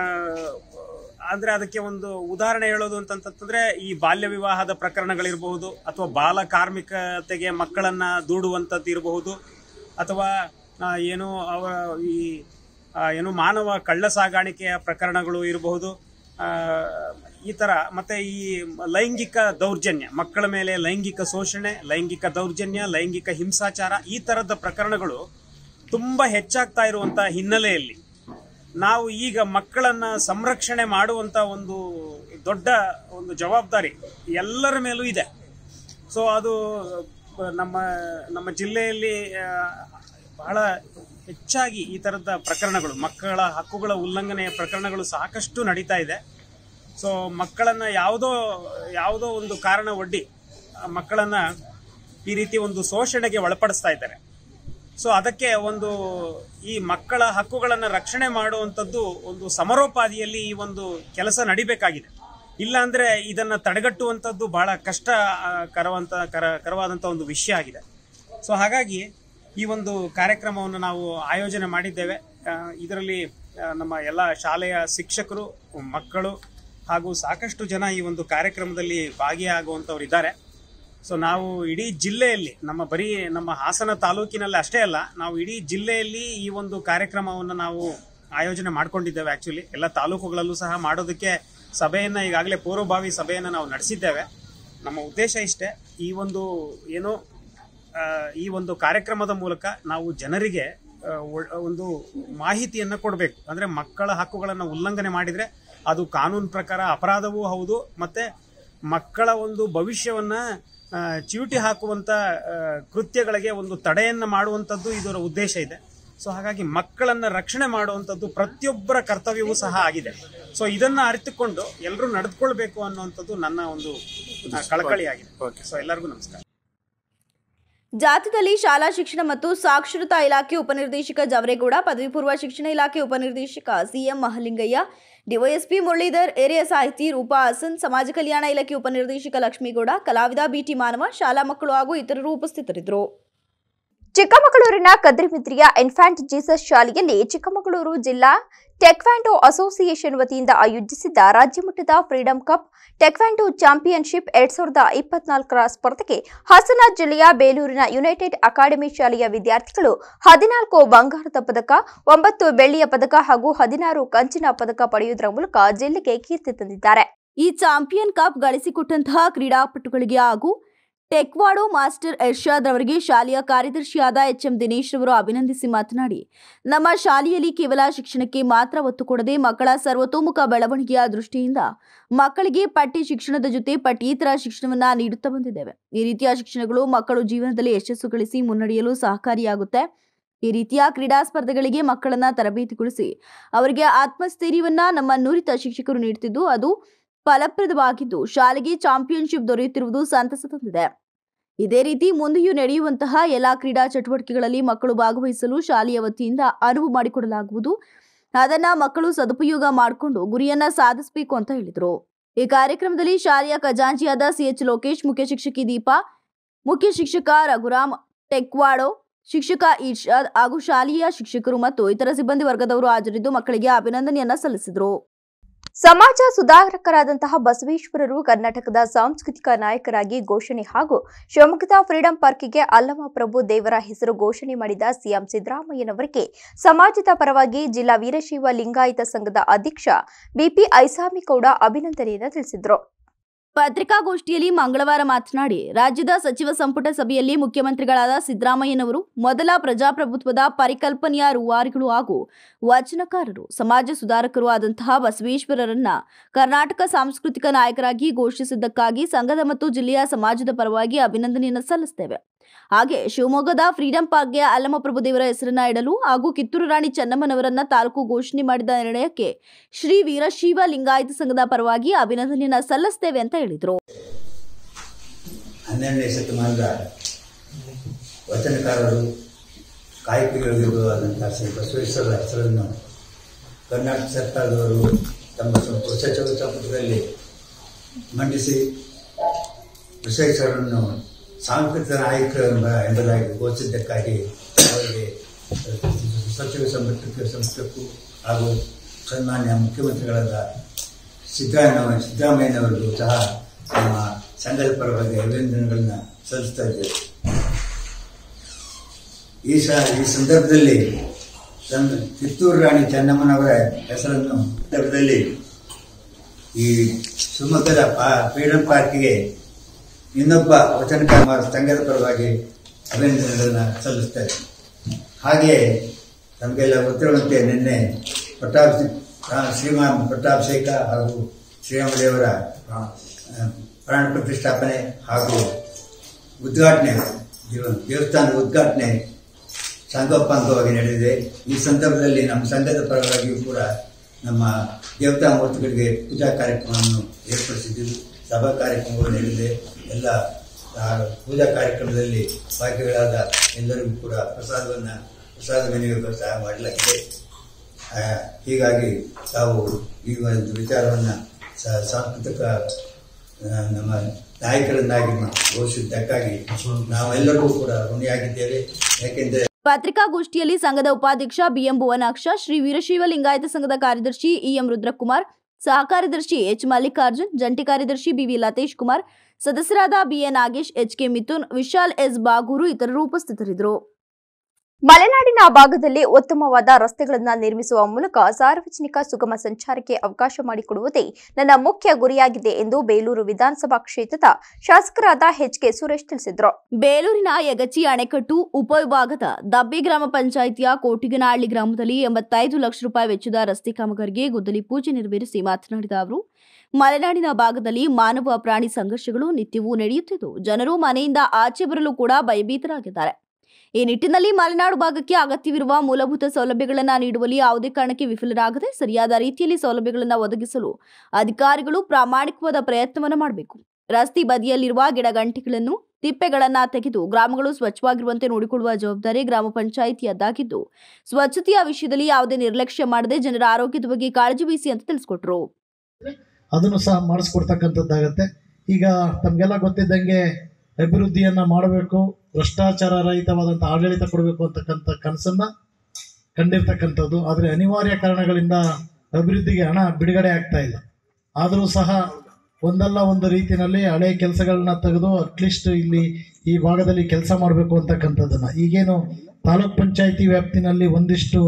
ಅಂದ್ರೆ ಅದಕ್ಕೆ ಒಂದು ಉದಾಹರಣೆ ಹೇಳೋದು ಅಂತಂತಂದ್ರೆ ಈ ಬಾಲ್ಯ ವಿವಾಹದ ಪ್ರಕರಣಗಳಿರಬಹುದು ಅಥವಾ ಬಾಲ ಕಾರ್ಮಿಕತೆಗೆ ಮಕ್ಕಳನ್ನ ದೂಡುವಂಥದ್ದು ಇರಬಹುದು ಅಥವಾ ಆ, ಏನು ಅವ ಈ ಆ, ಏನು ಮಾನವ ಕಳ್ಳ ಸಾಗಾಣಿಕೆಯ ಪ್ರಕರಣಗಳು ಇರಬಹುದು ಆ, ಈ ತರ ಮತ್ತೆ ಈ ಲೈಂಗಿಕ ದೌರ್ಜನ್ಯ ಮಕ್ಕಳ ಮೇಲೆ ಲೈಂಗಿಕ ಶೋಷಣೆ ಲೈಂಗಿಕ ದೌರ್ಜನ್ಯ ಲೈಂಗಿಕ ಹಿಂಸಾಚಾರ ಈ ತರದ ಪ್ರಕರಣಗಳು ತುಂಬಾ ಹೆಚ್ಚಾಗ್ತಾ ಇರುವಂತ ಹಿನ್ನೆಲೆಯಲ್ಲಿ ನಾವು ಈಗ ಮಕ್ಕಳನ್ನ ಸಂರಕ್ಷಣೆ ಮಾಡುವಂತ ಒಂದು ದೊಡ್ಡ ಒಂದು ಜವಾಬ್ದಾರಿ ಎಲ್ಲರ ಮೇಲೂ ಇದೆ ಸೊ ಅದು ನಮ್ಮ ನಮ್ಮ ಜಿಲ್ಲೆಯಲ್ಲಿ ಆ, ಬಹಳ ಹೆಚ್ಚಾಗಿ ಈ ತರದ ಪ್ರಕರಣಗಳು ಮಕ್ಕಳ ಹಕ್ಕುಗಳ ಉಲ್ಲಂಘನೆಯ ಪ್ರಕರಣಗಳು ಸಾಕಷ್ಟು ನಡೀತಾ ಇದೆ ಸೊ ಮಕ್ಕಳನ್ನ ಯಾವುದೋ ಯಾವುದೋ ಒಂದು ಕಾರಣ ಒಡ್ಡಿ ಆ ಮಕ್ಕಳನ್ನ ಈ ರೀತಿ ಒಂದು ಶೋಷಣೆಗೆ ಒಳಪಡಿಸ್ತಾ ಇದ್ದಾರೆ ಸೊ ಅದಕ್ಕೆ ಒಂದು ಈ ಮಕ್ಕಳ ಹಕ್ಕುಗಳನ್ನ ರಕ್ಷಣೆ ಮಾಡುವಂಥದ್ದು ಒಂದು ಸಮರೋಪಾದಿಯಲ್ಲಿ ಈ ಒಂದು ಕೆಲಸ ನಡಿಬೇಕಾಗಿದೆ ಇಲ್ಲ ಅಂದ್ರೆ ಇದನ್ನ ತಡೆಗಟ್ಟುವಂಥದ್ದು ಬಹಳ ಕಷ್ಟ ಆ, ಕರವಂತ ಕರ ಕರವಾದಂಥ ಒಂದು ವಿಷಯ ಆಗಿದೆ ಸೊ ಹಾಗಾಗಿ ಈ ಒಂದು ಕಾರ್ಯಕ್ರಮವನ್ನು ನಾವು ಆಯೋಜನೆ ಮಾಡಿದ್ದೇವೆ ಆ, ಇದರಲ್ಲಿ ಆ, ನಮ್ಮ ಎಲ್ಲ ಶಾಲೆಯ ಶಿಕ್ಷಕರು ಮಕ್ಕಳು ಹಾಗೂ ಸಾಕಷ್ಟು ಜನ ಈ ಒಂದು ಕಾರ್ಯಕ್ರಮದಲ್ಲಿ ಭಾಗಿಯಾಗುವಂಥವ್ರು ಇದ್ದಾರೆ ಸೊ ನಾವು ಇಡೀ ಜಿಲ್ಲೆಯಲ್ಲಿ ನಮ್ಮ ಬರೀ ನಮ್ಮ ಹಾಸನ ತಾಲೂಕಿನಲ್ಲಿ ಅಷ್ಟೇ ಅಲ್ಲ ನಾವು ಇಡೀ ಜಿಲ್ಲೆಯಲ್ಲಿ ಈ ಒಂದು ಕಾರ್ಯಕ್ರಮವನ್ನು ನಾವು ಆಯೋಜನೆ ಮಾಡ್ಕೊಂಡಿದ್ದೇವೆ ಆಕ್ಚುಲಿ ಎಲ್ಲ ತಾಲೂಕುಗಳಲ್ಲೂ ಸಹ ಮಾಡೋದಕ್ಕೆ ಸಭೆಯನ್ನ ಈಗಾಗಲೇ ಪೂರ್ವಭಾವಿ ಸಭೆಯನ್ನ ನಾವು ನಡೆಸಿದ್ದೇವೆ ನಮ್ಮ ಉದ್ದೇಶ ಇಷ್ಟೇ ಈ ಒಂದು ಏನು ಆ, ಈ ಒಂದು ಕಾರ್ಯಕ್ರಮದ ಮೂಲಕ ನಾವು ಜನರಿಗೆ ಆ, ಒಳ್- ಒಂದು ಮಾಹಿತಿಯನ್ನ ಕೊಡಬೇಕು ಅಂದ್ರೆ ಮಕ್ಕಳ ಹಕ್ಕುಗಳನ್ನು ಉಲ್ಲಂಘನೆ ಮಾಡಿದ್ರೆ ಅದು ಕಾನೂನು ಪ್ರಕಾರ ಅಪರಾಧವೂ ಹೌದು ಮತ್ತೆ ಮಕ್ಕಳ ಒಂದು ಭವಿಷ್ಯವನ್ನ ಆ, ಚಿವುಟಿ ಹಾಕುವಂತ ಆ, ಕೃತ್ಯಗಳಿಗೆ ಒಂದು ತಡೆಯನ್ನ ಮಾಡುವಂತದ್ದು ಇದರ ಉದ್ದೇಶ ಇದೆ ಸೊ ಹಾಗಾಗಿ ಮಕ್ಕಳನ್ನ ರಕ್ಷಣೆ ಮಾಡುವಂತದ್ದು ಪ್ರತಿಯೊಬ್ಬರ ಕರ್ತವ್ಯವೂ ಸಹ ಆಗಿದೆ ಸೊ ಇದನ್ನ ಅರಿತುಕೊಂಡು ಎಲ್ಲರೂ ನಡೆದುಕೊಳ್ಬೇಕು ಅನ್ನುವಂಥದ್ದು ನನ್ನ ಒಂದು ಆ, ಕಳಕಳಿಯಾಗಿದೆ ಸೊ ಎಲ್ಲರಿಗೂ ನಮಸ್ಕಾರ ಜಾಥಾದಲ್ಲಿ ಶಾಲಾ ಶಿಕ್ಷಣ ಮತ್ತು ಸಾಕ್ಷರತಾ ಇಲಾಖೆ ಉಪನಿರ್ದೇಶಕ ಜವರೇಗೌಡ ಪದವಿ ಪೂರ್ವ ಶಿಕ್ಷಣ ಇಲಾಖೆ ಉಪನಿರ್ದೇಶಕ ಸಿಎಂ ಮಹಲಿಂಗಯ್ಯ ಡಿವೈಎಸ್ಪಿ ಮುರಳೀಧರ್ ಹಿರಿಯ ಸಾಹಿತಿ ರೂಪಾ ಹಸನ್ ಸಮಾಜ ಕಲ್ಯಾಣ ಇಲಾಖೆ ಉಪನಿರ್ದೇಶಕ ಲಕ್ಷ್ಮೀಗೌಡ ಕಲಾವಿದ ಬಿಟಿ ಮಾನವ ಶಾಲಾ ಮಕ್ಕಳು ಹಾಗೂ ಇತರರು ಉಪಸ್ಥಿತರಿದ್ದರು ಚಿಕ್ಕಮಗಳೂರಿನ ಕದ್ರಿಮಿದ್ರಿಯ ಇನ್ಫ್ಯಾಂಟ್ ಜೀಸಸ್ ಶಾಲೆಯಲ್ಲಿ ಚಿಕ್ಕಮಗಳೂರು ಜಿಲ್ಲಾ ಟೆಕ್ವಾಂಡೋ ಅಸೋಸಿಯೇಷನ್ ವತಿಯಿಂದ ಆಯೋಜಿಸಿದ್ದ ರಾಜ್ಯಮಟ್ಟದ ಫ್ರೀಡಂ ಕಪ್ ಟೆಕ್ವಾಂಡೋ ಚಾಂಪಿಯನ್ಶಿಪ್ ಎರಡ್ ಸಾವಿರದ ಇಪ್ಪತ್ನಾಲ್ಕರ ಸ್ಪರ್ಧೆಗೆ ಹಾಸನ ಜಿಲ್ಲೆಯ ಬೇಲೂರಿನ ಯುನೈಟೆಡ್ ಅಕಾಡೆಮಿ ಶಾಲೆಯ ವಿದ್ಯಾರ್ಥಿಗಳು ಹದಿನಾಲ್ಕು ಬಂಗಾರದ ಪದಕ ಒಂಬತ್ತು ಬೆಳ್ಳಿಯ ಪದಕ ಹಾಗೂ ಹದಿನಾರು ಕಂಚಿನ ಪದಕ ಪಡೆಯುವುದರ ಮೂಲಕ ಜಿಲ್ಲೆಗೆ ಕೀರ್ತಿ ತಂದಿದ್ದಾರೆ ಈ ಚಾಂಪಿಯನ್ ಕಪ್ ಗಳಿಸಿಕೊಟ್ಟಂತಹ ಕ್ರೀಡಾಪಟುಗಳಿಗೆ ಹಾಗೂ ಟೆಕ್ವಾಡೋ ಮಾಸ್ಟರ್ ಇರ್ಷಾದ್ ಅವರಿಗೆ ಶಾಲೆಯ ಕಾರ್ಯದರ್ಶಿಯಾದ ಎಚ್ ಎಂ ದಿನೇಶ್ ಅವರು ಅಭಿನಂದಿಸಿ ಮಾತನಾಡಿ ನಮ್ಮ ಶಾಲೆಯಲ್ಲಿ ಕೇವಲ ಶಿಕ್ಷಣಕ್ಕೆ ಮಾತ್ರ ಒತ್ತು ಕೊಡದೆ ಮಕ್ಕಳ ಸರ್ವತೋಮುಖ ಬೆಳವಣಿಗೆಯ ದೃಷ್ಟಿಯಿಂದ ಮಕ್ಕಳಿಗೆ ಪಠ್ಯ ಶಿಕ್ಷಣದ ಜೊತೆ ಪಠ್ಯೇತರ ಶಿಕ್ಷಣವನ್ನ ನೀಡುತ್ತಾ ಬಂದಿದ್ದೇವೆ ಈ ರೀತಿಯ ಶಿಕ್ಷಣಗಳು ಮಕ್ಕಳು ಜೀವನದಲ್ಲಿ ಯಶಸ್ಸು ಗಳಿಸಿ ಮುನ್ನಡೆಯಲು ಸಹಕಾರಿಯಾಗುತ್ತೆ ಈ ರೀತಿಯ ಕ್ರೀಡಾ ಸ್ಪರ್ಧೆಗಳಿಗೆ ಮಕ್ಕಳನ್ನ ತರಬೇತಿಗೊಳಿಸಿ ಅವರಿಗೆ ಆತ್ಮಸ್ಥೈರ್ಯವನ್ನ ನಮ್ಮ ನುರಿತ ಶಿಕ್ಷಕರು ನೀಡುತ್ತಿದ್ದು ಅದು ಫಲಪ್ರದವಾಗಿದ್ದು ಶಾಲೆಗೆ ಚಾಂಪಿಯನ್ಶಿಪ್ ದೊರೆಯುತ್ತಿರುವುದು ಸಂತಸ ತಂದಿದೆ ಇದೇ ರೀತಿ ಮುಂದೆಯೂ ನಡೆಯುವಂತಹ ಎಲ್ಲಾ ಕ್ರೀಡಾ ಚಟುವಟಿಕೆಗಳಲ್ಲಿ ಮಕ್ಕಳು ಭಾಗವಹಿಸಲು ಶಾಲೆಯ ವತಿಯಿಂದ ಅನುವು ಮಾಡಿಕೊಡಲಾಗುವುದು ಅದನ್ನ ಮಕ್ಕಳು ಸದುಪಯೋಗ ಮಾಡಿಕೊಂಡು ಗುರಿಯನ್ನ ಸಾಧಿಸಬೇಕು ಅಂತ ಹೇಳಿದರು ಈ ಕಾರ್ಯಕ್ರಮದಲ್ಲಿ ಶಾಲೆಯ ಖಜಾಂಚಿಯಾದ ಸಿಎಚ್ ಲೋಕೇಶ್ ಮುಖ್ಯ ಶಿಕ್ಷಕಿ ದೀಪಾ ಮುಖ್ಯ ಶಿಕ್ಷಕ ರಘುರಾಮ್ ಟೆಕ್ವಾಡೋ ಶಿಕ್ಷಕ ಇರ್ಷಾದ್ ಹಾಗೂ ಶಾಲೆಯ ಶಿಕ್ಷಕರು ಮತ್ತು ಇತರ ಸಿಬ್ಬಂದಿ ವರ್ಗದವರು ಹಾಜರಿದ್ದು ಮಕ್ಕಳಿಗೆ ಅಭಿನಂದನೆಯನ್ನ ಸಲ್ಲಿಸಿದರು ಸಮಾಜ ಸುಧಾರಕರಾದಂತಹ ಬಸವೇಶ್ವರರು ಕರ್ನಾಟಕದ ಸಾಂಸ್ಕೃತಿಕ ನಾಯಕರಾಗಿ ಘೋಷಣೆ ಹಾಗೂ ಶಿವಮೊಗ್ಗದ ಫ್ರೀಡಂ ಪಾರ್ಕಿಗೆ ಅಲ್ಲಮ ಪ್ರಭು ದೇವರ ಹೆಸರು ಘೋಷಣೆ ಮಾಡಿದ ಸಿಎಂ ಸಿದ್ದರಾಮಯ್ಯನವರಿಗೆ ಸಮಾಜದ ಪರವಾಗಿ ಜಿಲ್ಲಾ ವೀರಶೈವ ಲಿಂಗಾಯತ ಸಂಘದ ಅಧ್ಯಕ್ಷ ಬಿಪಿ ಐಸಾಮಿಗೌಡ ಅಭಿನಂದನೆಯನ್ನು ತಿಳಿಸಿದರು ಪತ್ರಿಕಾಗೋಷ್ಠಿಯಲ್ಲಿ ಮಂಗಳವಾರ ಮಾತನಾಡಿ ರಾಜ್ಯದ ಸಚಿವ ಸಂಪುಟ ಸಭೆಯಲ್ಲಿ ಮುಖ್ಯಮಂತ್ರಿಗಳಾದ ಸಿದ್ದರಾಮಯ್ಯನವರು ಮೊದಲ ಪ್ರಜಾಪ್ರಭುತ್ವದ ಪರಿಕಲ್ಪನೆಯ ರೂವಾರಿಗಳು ಹಾಗೂ ವಚನಕಾರರು ಸಮಾಜ ಸುಧಾರಕರು ಆದಂತಹ ಬಸವೇಶ್ವರರನ್ನ ಕರ್ನಾಟಕ ಸಾಂಸ್ಕೃತಿಕ ನಾಯಕರಾಗಿ ಘೋಷಿಸಿದ್ದಕ್ಕಾಗಿ ಸಂಘದ ಮತ್ತು ಜಿಲ್ಲೆಯ ಸಮಾಜದ ಪರವಾಗಿ ಅಭಿನಂದನೆಯನ್ನು ಸಲ್ಲಿಸುತ್ತೇವೆ ಹಾಗೆ ಶಿವಮೊಗ್ಗದ ಫ್ರೀಡಂ ಪಾರ್ಕ್ಗೆ ಅಲ್ಲಮಪ್ರಭು ದೇವರ ಹೆಸರನ್ನ ಇಡಲು ಹಾಗೂ ಕಿತ್ತೂರು ರಾಣಿ ಚೆನ್ನಮ್ಮನವರನ್ನ ತಾಲೂಕು ಘೋಷಣೆ ಮಾಡಿದ ನಿರ್ಣಯಕ್ಕೆ ಶ್ರೀ ವೀರಶೈವ ಲಿಂಗಾಯತ ಸಂಘದ ಪರವಾಗಿ ಅಭಿನಂದನೆಯನ್ನ ಸಲ್ಲಿಸ್ತೇವೆ ಅಂತ ಹೇಳಿದರು ಹನ್ನೆರಡನೇ ಶತಮಾನದ ವಚನಕಾರರು ಕಾಯಕಿಗಳಿಗೂ ಆದಂತಹ ಶ್ರೀ ಬಸವೇಶ್ವರರ ಹೆಸರನ್ನು ಕರ್ನಾಟಕ ಸರ್ಕಾರದವರು ತಮ್ಮ ಸಂಪು- ಸಚಿವ ಸಂಪುಟದಲ್ಲಿ ಮಂಡಿಸಿ ಬಸವೇಶ್ವರರನ್ನು ಸಾಂಸ್ಕೃತಿಕ ನಾಯಕರು ಎಂಬ ಎಂಬುದಾಗಿ ಘೋಷಿಸಿದ್ದಕ್ಕಾಗಿ ಅವರಿಗೆ ಸಚಿವ ಸಂಪುಟಕ್ಕೆ ಸಂಪುಟಕ್ಕೂ ಹಾಗೂ ಸನ್ಮಾನ್ಯ ಮುಖ್ಯಮಂತ್ರಿಗಳಾದ ಸಿದ್ದರಾಮಯ್ಯ ಸಿದ್ದರಾಮಯ್ಯನವರಿಗೂ ಸಹ ನಮ್ಮ ಸಂಘದ ಪರವಾಗಿ ಅಭಿನಂದನೆಗಳನ್ನ ಸಲ್ಲಿಸ್ತಾ ಇದ್ದೇವೆ ಈ ಸ ಈ ಸಂದರ್ಭದಲ್ಲಿ ಸಂ- ಕಿತ್ತೂರು ರಾಣಿ ಚೆನ್ನಮ್ಮನವರ ಹೆಸರನ್ನು ಸಂದರ್ಭದಲ್ಲಿ ಈ ಶಿವಮೊಗ್ಗದ ಪಾ ಫ್ರೀಡಂ ಪಾರ್ಕಿಗೆ ಇನ್ನೊಬ್ಬ ವಚನಕಾರ ಸಂಘದ ಪರವಾಗಿ ಅಭಿನಂದನೆಗಳನ್ನ ಸಲ್ಲಿಸ್ತಾ ಇದ್ದೇವೆ ಹಾಗೆ ನಮಗೆಲ್ಲ ಗೊತ್ತಿರುವಂತೆ ನಿನ್ನೆ ಪಟ್ಟಾಭಿ ಶ್ರೀಮಾನ್ ಪಟ್ಟಾಭಿಷೇಕ ಹಾಗೂ ಶ್ರೀರಾಮದೇವರ ಆ, ಪ್ರಾಣ ಪ್ರತಿಷ್ಠಾಪನೆ ಹಾಗೂ ಉದ್ಘಾಟನೆ ದೇವ- ದೇವಸ್ಥಾನದ ಉದ್ಘಾಟನೆ ಸಂಗೋಪಾಂಗವಾಗಿ ನಡೆದಿದೆ ಈ ಸಂದರ್ಭದಲ್ಲಿ ನಮ್ಮ ಸಂಘದ ಪರವಾಗಿಯೂ ಕೂಡ ನಮ್ಮ ದೇವತಾ ಮೂರ್ತಿಗಳಿಗೆ ಪೂಜಾ ಕಾರ್ಯಕ್ರಮವನ್ನು ಏರ್ಪಡಿಸಿದ್ದೀವಿ ಸಭಾ ಕಾರ್ಯಕ್ರಮಗಳು ನಡೆದಿದೆ ಎಲ್ಲ ಆ, ಪೂಜಾ ಕಾರ್ಯಕ್ರಮದಲ್ಲಿ ಭಾಗಿಗಳಾದ ಎಲ್ಲರಿಗೂ ಕೂಡ ಪ್ರಸಾದವನ್ನು ಪ್ರಸಾದ ವಿನಿಯೋಗ ಸಹ ಮಾಡಲಾಗಿದೆ ಆ, ಹೀಗಾಗಿ ತಾವು ಈ ಒಂದು ವಿಚಾರವನ್ನು ಸ- ಸಾಂಸ್ಕೃತಿಕ ಆ, ನಮ್ಮ ನಾಯಕರನ್ನಾಗಿ ಘೋಷಿಸಿದ್ದಕ್ಕಾಗಿ ನಾವೆಲ್ಲರೂ ಕೂಡ ಋಣಿಯಾಗಿದ್ದೇವೆ ಯಾಕೆಂದರೆ ಪತ್ರಿಕಾಗೋಷ್ಠಿಯಲ್ಲಿ ಸಂಘದ ಉಪಾಧ್ಯಕ್ಷ ಬಿಎಂ ಭುವನಾಕ್ಷ ಶ್ರೀ ವೀರಶೈವ ಲಿಂಗಾಯತ ಸಂಘದ ಕಾರ್ಯದರ್ಶಿ ಇಎಂ ರುದ್ರಕುಮಾರ್ ಸಹ ಕಾರ್ಯದರ್ಶಿ ಎಚ್ ಮಲ್ಲಿಕಾರ್ಜುನ್ ಜಂಟಿ ಕಾರ್ಯದರ್ಶಿ ಬಿವಿ ಲತೇಶ್ ಕುಮಾರ್ ಸದಸ್ಯರಾದ BA Nagesh H K Mithun Vishal S Bagur ಇತರರು ಉಪಸ್ಥಿತರಿದ್ದರು ಮಲೆನಾಡಿನ ಭಾಗದಲ್ಲಿ ಉತ್ತಮವಾದ ರಸ್ತೆಗಳನ್ನು ನಿರ್ಮಿಸುವ ಮೂಲಕ ಸಾರ್ವಜನಿಕ ಸುಗಮ ಸಂಚಾರಕ್ಕೆ ಅವಕಾಶ ಮಾಡಿಕೊಡುವುದೇ ನನ್ನ ಮುಖ್ಯ ಗುರಿಯಾಗಿದೆ ಎಂದು ಬೇಲೂರು ವಿಧಾನಸಭಾ ಕ್ಷೇತ್ರದ ಶಾಸಕರಾದ ಎಚ್ ಕೆ ಸುರೇಶ್ ತಿಳಿಸಿದರು ಬೇಲೂರಿನ ಯಗಚಿ ಅಣೆಕಟ್ಟು ಉಪವಿಭಾಗದ ದಬ್ಬೆ ಗ್ರಾಮ ಪಂಚಾಯಿತಿಯ ಕೋಟಿಗನಹಳ್ಳಿ ಗ್ರಾಮದಲ್ಲಿ ಎಂಬತ್ತೈದು ಲಕ್ಷ ರೂಪಾಯಿ ವೆಚ್ಚದ ರಸ್ತೆ ಕಾಮಗಾರಿಗೆ ಗುದ್ದಲಿ ಪೂಜೆ ನೆರವೇರಿಸಿ ಮಾತನಾಡಿದ ಅವರು ಮಲೆನಾಡಿನ ಭಾಗದಲ್ಲಿ ಮಾನವ ಪ್ರಾಣಿ ಸಂಘರ್ಷಗಳು ನಿತ್ಯವೂ ನಡೆಯುತ್ತಿದ್ದು ಜನರು ಮನೆಯಿಂದ ಆಚೆ ಬರಲು ಕೂಡ ಭಯಭೀತರಾಗಿದ್ದಾರೆ ಈ ನಿಟ್ಟಿನಲ್ಲಿ ಮಲೆನಾಡು ಭಾಗಕ್ಕೆ ಅಗತ್ಯವಿರುವ ಮೂಲಭೂತ ಸೌಲಭ್ಯಗಳನ್ನು ನೀಡುವಲ್ಲಿ ಯಾವುದೇ ಕಾರಣಕ್ಕೆ ವಿಫಲರಾಗದೆ ಸರಿಯಾದ ರೀತಿಯಲ್ಲಿ ಸೌಲಭ್ಯಗಳನ್ನು ಒದಗಿಸಲು ಅಧಿಕಾರಿಗಳು ಪ್ರಾಮಾಣಿಕವಾದ ಪ್ರಯತ್ನವನ್ನು ಮಾಡಬೇಕು ರಸ್ತೆ ಬದಿಯಲ್ಲಿರುವ ಗಿಡಗಂಟಿಗಳನ್ನು ತಿಪ್ಪೆಗಳನ್ನ ತೆಗೆದು ಗ್ರಾಮಗಳು ಸ್ವಚ್ಛವಾಗಿರುವಂತೆ ನೋಡಿಕೊಳ್ಳುವ ಜವಾಬ್ದಾರಿ ಗ್ರಾಮ ಪಂಚಾಯಿತಿಯದ್ದಾಗಿದ್ದು ಸ್ವಚ್ಛತೆಯ ವಿಷಯದಲ್ಲಿ ಯಾವುದೇ ನಿರ್ಲಕ್ಷ್ಯ ಮಾಡದೆ ಜನರ ಆರೋಗ್ಯದ ಬಗ್ಗೆ ಕಾಳಜಿ ವಹಿಸಿ ಅಂತ ತಿಳಿಸ್ಕೊಟ್ರು ಅದನ್ನು ಸಹ ಮಾಡಿಸ್ಕೊಡ್ತಕ್ಕಂಥದ್ದಾಗತ್ತೆ ಈಗ ತಮಗೆಲ್ಲ ಗೊತ್ತಿದ್ದಂಗೆ ಅಭಿವೃದ್ಧಿಯನ್ನು ಮಾಡಬೇಕು ಭ್ರಷ್ಟಾಚಾರ ರಹಿತವಾದಂಥ ಆಡಳಿತ ಕೊಡಬೇಕು ಅಂತಕ್ಕಂಥ ಕನಸನ್ನು ಕಂಡಿರ್ತಕ್ಕಂಥದ್ದು ಆದರೆ ಅನಿವಾರ್ಯ ಕಾರಣಗಳಿಂದ ಅಭಿವೃದ್ಧಿಗೆ ಹಣ ಬಿಡುಗಡೆ ಆಗ್ತಾ ಇಲ್ಲ ಆದರೂ ಸಹ ಒಂದಲ್ಲ ಒಂದು ರೀತಿಯಲ್ಲಿ ಹಳೆ ಕೆಲಸಗಳನ್ನ ತೆಗೆದು ಅಟ್ಲೀಸ್ಟ್ ಇಲ್ಲಿ ಈ ಭಾಗದಲ್ಲಿ ಕೆಲಸ ಮಾಡಬೇಕು ಅಂತಕ್ಕಂಥದ್ದನ್ನು ಈಗೇನು ತಾಲೂಕ್ ಪಂಚಾಯಿತಿ ವ್ಯಾಪ್ತಿನಲ್ಲಿ ಒಂದಿಷ್ಟು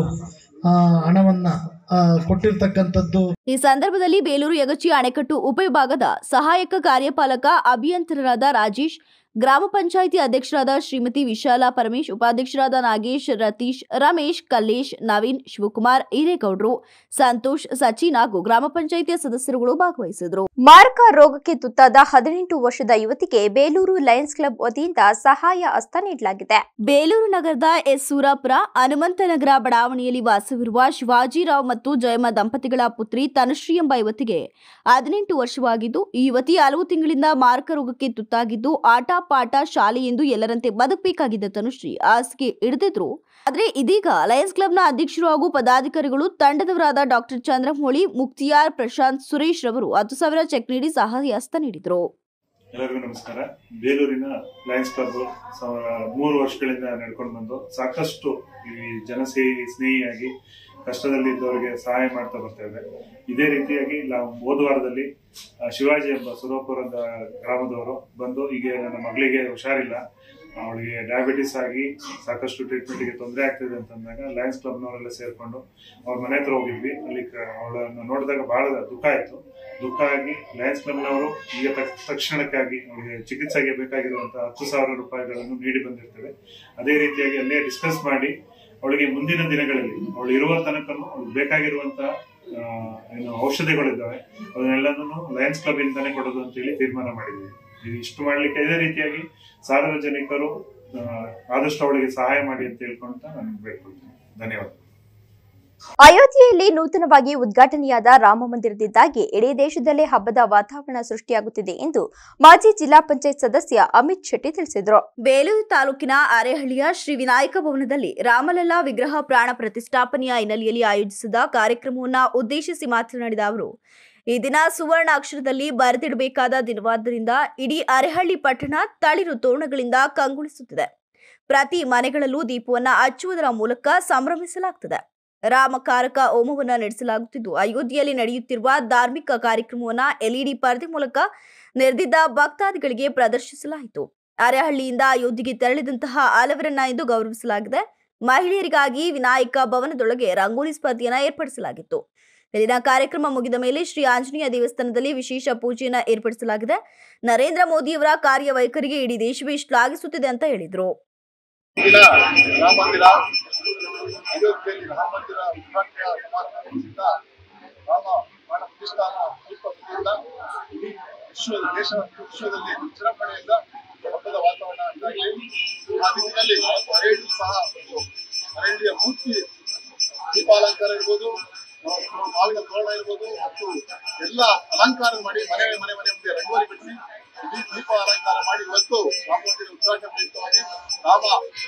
ಹಣವನ್ನು ಕೊಟ್ಟಿರ್ತಕ್ಕಂಥದ್ದು ಈ ಸಂದರ್ಭದಲ್ಲಿ ಬೇಲೂರು ಯಗಚಿ ಅಣೆಕಟ್ಟು ಉಪವಿಭಾಗದ ಸಹಾಯಕ ಕಾರ್ಯಪಾಲಕ ಅಭಿಯಂತರರಾದ ರಾಜೇಶ್ ಗ್ರಾಮ ಪಂಚಾಯಿತಿ ಅಧ್ಯಕ್ಷರಾದ ಶ್ರೀಮತಿ ವಿಶಾಲಾ ಪರಮೇಶ್ ಉಪಾಧ್ಯಕ್ಷರಾದ ನಾಗೇಶ್ ರತೀಶ್ ರಮೇಶ್ ಕಲ್ಲೇಶ್ ನವೀನ್ ಶಿವಕುಮಾರ್ ಹಿರೇಗೌಡ್ರು ಸಂತೋಷ್ ಸಚಿನ್ ಹಾಗೂ ಗ್ರಾಮ ಪಂಚಾಯಿತಿಯ ಸದಸ್ಯರುಗಳು ಭಾಗವಹಿಸಿದರು ಮಾರಕ ರೋಗಕ್ಕೆ ತುತ್ತಾದ ಹದಿನೆಂಟು ವರ್ಷದ ಯುವತಿಗೆ ಬೇಲೂರು ಲಯನ್ಸ್ ಕ್ಲಬ್ ವತಿಯಿಂದ ಸಹಾಯ ಹಸ್ತ ನೀಡಲಾಗಿದೆ ಬೇಲೂರು ನಗರದ ಎಸ್ ಸೂರಾಪುರ ಹನುಮಂತನಗರ ಬಡಾವಣೆಯಲ್ಲಿ ವಾಸವಿರುವ ಶಿವಾಜಿರಾವ್ ಮತ್ತು ಜಯಮ್ಮ ದಂಪತಿಗಳ ಪುತ್ರಿ ತನುಶ್ರೀ ಎಂಬ ಯುವತಿಗೆ ಹದಿನೆಂಟು ವರ್ಷವಾಗಿದ್ದು ಈ ಯುವತಿ ಹಲವು ತಿಂಗಳಿಂದ ಮಾರಕ ರೋಗಕ್ಕೆ ತುತ್ತಾಗಿದ್ದು ಆಟ ಪಾಠ ಶಾಲೆ ಎಂದು ಎಲ್ಲರಂತೆ ಬದುಕಬೇಕಾಗಿದ್ದ ತನುಶ್ರೀ ಹಾಸಿಗೆ ಹಿಡಿದಿದ್ರು ಆದ್ರೆ ಇದೀಗ ಲಯನ್ಸ್ ಕ್ಲಬ್ನ ಅಧ್ಯಕ್ಷರು ಹಾಗೂ ಪದಾಧಿಕಾರಿಗಳು ತಂಡದವರಾದ ಡಾಕ್ಟರ್ ಚಂದ್ರಮೌಳಿ ಮುಕ್ತಿಯಾರ್ ಪ್ರಶಾಂತ್ ಸುರೇಶ್ ರವರು ಹತ್ತು ಸಾವಿರ ಚೆಕ್ ನೀಡಿ ಸಹಾಯ ಹಸ್ತ ನೀಡಿದರು ಎಲ್ಲರಿಗೂ ನಮಸ್ಕಾರ ಬೇಲೂರಿನ ಲಯನ್ಸ್ ಕ್ಲಬ್ ಮೂರು ವರ್ಷಗಳಿಂದ ನಡ್ಕೊಂಡು ಬಂದು ಸಾಕಷ್ಟು ಈ ಜನಸ್ನೇಹಿ ಸ್ನೇಹಿಯಾಗಿ ಕಷ್ಟದಲ್ಲಿದ್ದವರಿಗೆ ಸಹಾಯ ಮಾಡ್ತಾ ಬರ್ತೇವೆ ಇದೇ ರೀತಿಯಾಗಿ ನಾವು ಹೋದ ವಾರದಲ್ಲಿ ಆ, ಶಿವಾಜಿ ಎಂಬ ಸುರಪುರದ ಗ್ರಾಮದವರು ಬಂದು ಈಗ ನನ್ನ ಮಗಳಿಗೆ ಹುಷಾರಿಲ್ಲ ಅವಳಿಗೆ ಡಯಾಬಿಟಿಸ್ ಆಗಿ ಸಾಕಷ್ಟು ಟ್ರೀಟ್ಮೆಂಟ್ಗೆ ತೊಂದರೆ ಆಗ್ತಿದೆ ಅಂತಂದಾಗ ಲಯನ್ಸ್ ಕ್ಲಬ್ನವರೆಲ್ಲ ಸೇರ್ಕೊಂಡು ಅವ್ರ ಮನೆ ಹತ್ರ ಹೋಗಿದ್ವಿ ಅಲ್ಲಿ ಕ- ಅವಳನ್ನು ನೋಡಿದಾಗ ಬಹಳ ದುಃಖ ಆಯ್ತು ದುಃಖ ಆಗಿ ಲಯನ್ಸ್ ಕ್ಲಬ್ನವರು ಈಗ ತಕ್ಷ- ತಕ್ಷಣಕ್ಕಾಗಿ ಅವಳಿಗೆ ಚಿಕಿತ್ಸೆಗೆ ಬೇಕಾಗಿರುವಂತಹ ಹತ್ತು ಸಾವಿರ ರೂಪಾಯಿಗಳನ್ನು ನೀಡಿ ಬಂದಿರ್ತೇವೆ ಅದೇ ರೀತಿಯಾಗಿ ಅಲ್ಲೇ ಡಿಸ್ಕಸ್ ಮಾಡಿ ಅವಳಿಗೆ ಮುಂದಿನ ದಿನಗಳಲ್ಲಿ ಅವಳು ಇರುವ ತನಕನು ಅವ್ಳಿಗೆ ಬೇಕಾಗಿರುವಂತಹ ಆ, ಏನು ಔಷಧಿಗಳಿದ್ದಾವೆ ಅದನ್ನೆಲ್ಲನೂ ಲಯನ್ಸ್ ಕ್ಲಬ್ ಇಂದಾನೆ ಕೊಡೋದು ಅಂತೇಳಿ ತೀರ್ಮಾನ ಮಾಡಿದ್ದೀವಿ ಇದು ಇಷ್ಟು ಮಾಡ್ಲಿಕ್ಕೆ ಇದೇ ರೀತಿಯಾಗಿ ಸಾರ್ವಜನಿಕರು ಆ, ಆದಷ್ಟು ಅವಳಿಗೆ ಸಹಾಯ ಮಾಡಿ ಅಂತ ಹೇಳ್ಕೊಂತ ನಾನು ಬೇಡ್ಕೊಳ್ತೀನಿ ಧನ್ಯವಾದ ಅಯೋಧ್ಯೆಯಲ್ಲಿ ನೂತನವಾಗಿ ಉದ್ಘಾಟನೆಯಾದ ರಾಮ ಮಂದಿರದಿಂದಾಗಿ ಇಡೀ ದೇಶದಲ್ಲೇ ಹಬ್ಬದ ವಾತಾವರಣ ಸೃಷ್ಟಿಯಾಗುತ್ತಿದೆ ಎಂದು ಮಾಜಿ ಜಿಲ್ಲಾ ಪಂಚಾಯತ್ ಸದಸ್ಯ ಅಮಿತ್ ಶೆಟ್ಟಿ ತಿಳಿಸಿದರು ಬೇಲೂರು ತಾಲೂಕಿನ ಅರೆಹಳ್ಳಿಯ ಶ್ರೀ ವಿನಾಯಕ ಭವನದಲ್ಲಿ ರಾಮಲಲ್ಲಾ ವಿಗ್ರಹ ಪ್ರಾಣ ಪ್ರತಿಷ್ಠಾಪನೆಯ ಹಿನ್ನೆಲೆಯಲ್ಲಿ ಆಯೋಜಿಸಿದ ಕಾರ್ಯಕ್ರಮವನ್ನು ಉದ್ದೇಶಿಸಿ ಮಾತನಾಡಿದ ಅವರು ಈ ದಿನ ಸುವರ್ಣ ಅಕ್ಷರದಲ್ಲಿ ಬರೆದಿಡಬೇಕಾದ ದಿನವಾದ್ದರಿಂದ ಇಡೀ ಅರೆಹಳ್ಳಿ ಪಟ್ಟಣ ತಳಿರು ತೋರಣಗಳಿಂದ ಕಂಗೊಳಿಸುತ್ತಿದೆ ಪ್ರತಿ ಮನೆಗಳಲ್ಲೂ ದೀಪವನ್ನ ಹಚ್ಚುವುದರ ಮೂಲಕ ಸಂಭ್ರಮಿಸಲಾಗುತ್ತದೆ ರಾಮಕಾರಕ ಹೋಮವನ್ನ ನಡೆಸಲಾಗುತ್ತಿದ್ದು ಅಯೋಧ್ಯೆಯಲ್ಲಿ ನಡೆಯುತ್ತಿರುವ ಧಾರ್ಮಿಕ ಕಾರ್ಯಕ್ರಮವನ್ನ ಎಲ್ಇಡಿ ಪರದೆ ಮೂಲಕ ನೆರೆದಿದ್ದ ಭಕ್ತಾದಿಗಳಿಗೆ ಪ್ರದರ್ಶಿಸಲಾಯಿತು ಅರೆಹಳ್ಳಿಯಿಂದ ಅಯೋಧ್ಯೆಗೆ ತೆರಳಿದಂತಹ ಹಲವರನ್ನ ಇಂದು ಗೌರವಿಸಲಾಗಿದೆ ಮಹಿಳೆಯರಿಗಾಗಿ ವಿನಾಯಕ ಭವನದೊಳಗೆ ರಂಗೋಲಿ ಸ್ಪರ್ಧೆಯನ್ನ ಏರ್ಪಡಿಸಲಾಗಿತ್ತು ಇಲ್ಲಿನ ಕಾರ್ಯಕ್ರಮ ಮುಗಿದ ಮೇಲೆ ಶ್ರೀ ಆಂಜನೇಯ ದೇವಸ್ಥಾನದಲ್ಲಿ ವಿಶೇಷ ಪೂಜೆಯನ್ನ ಏರ್ಪಡಿಸಲಾಗಿದೆ ನರೇಂದ್ರ ಮೋದಿಯವರ ಕಾರ್ಯವೈಖರಿಗೆ ಇಡೀ ದೇಶವೇ ಶ್ಲಾಘಿಸುತ್ತಿದೆ ಅಂತ ಹೇಳಿದ್ರು ದಿನ ರಾಮ ಮಂದಿರ ಅಯೋಧ್ಯೆಯಲ್ಲಿ ರಾಮ ಮಂದಿರ ಉದ್ಘಾಟನೆಯ ಸಮಾರಂಭದಿಂದ ರಾಮ ಪ್ರಾಣ ಪ್ರತಿಷ್ಠಾನ ದೀಪದಿಂದ ಇಡೀ ವಿಶ್ವ ದೇಶ ವಿಶ್ವದಲ್ಲಿ ವಿಜೃಂಭಣೆಯಿಂದ ಹಬ್ಬದ ವಾತಾವರಣ ಉಂಟಾಗಿದೆ ಆ ನಿಟ್ಟಿನಲ್ಲಿ ಅರೇಡಿ ಸಹ ಒಂದು ಅರೇಡಿಯ ಮೂರ್ತಿ ದೀಪಾಲಂಕಾರ ಇರ್ಬೋದು ಮಾವಿನ ತೋರಣ ಇರ್ಬೋದು ಮತ್ತು ಎಲ್ಲ ಅಲಂಕಾರ ಮಾಡಿ ಮನೆ ಮನೆ ಮನೆ ಮುಂದೆ ರಂಗೋಲಿ ಬಿಡಿಸಿ ಇಡೀ ದೀಪ ಅಲಂಕಾರ ಮಾಡಿ ಇವತ್ತು ರಾಮ ಮಂದಿರ ಉದ್ಘಾಟನೆ ಪ್ರಯುಕ್ತವಾಗಿ ರಾಮ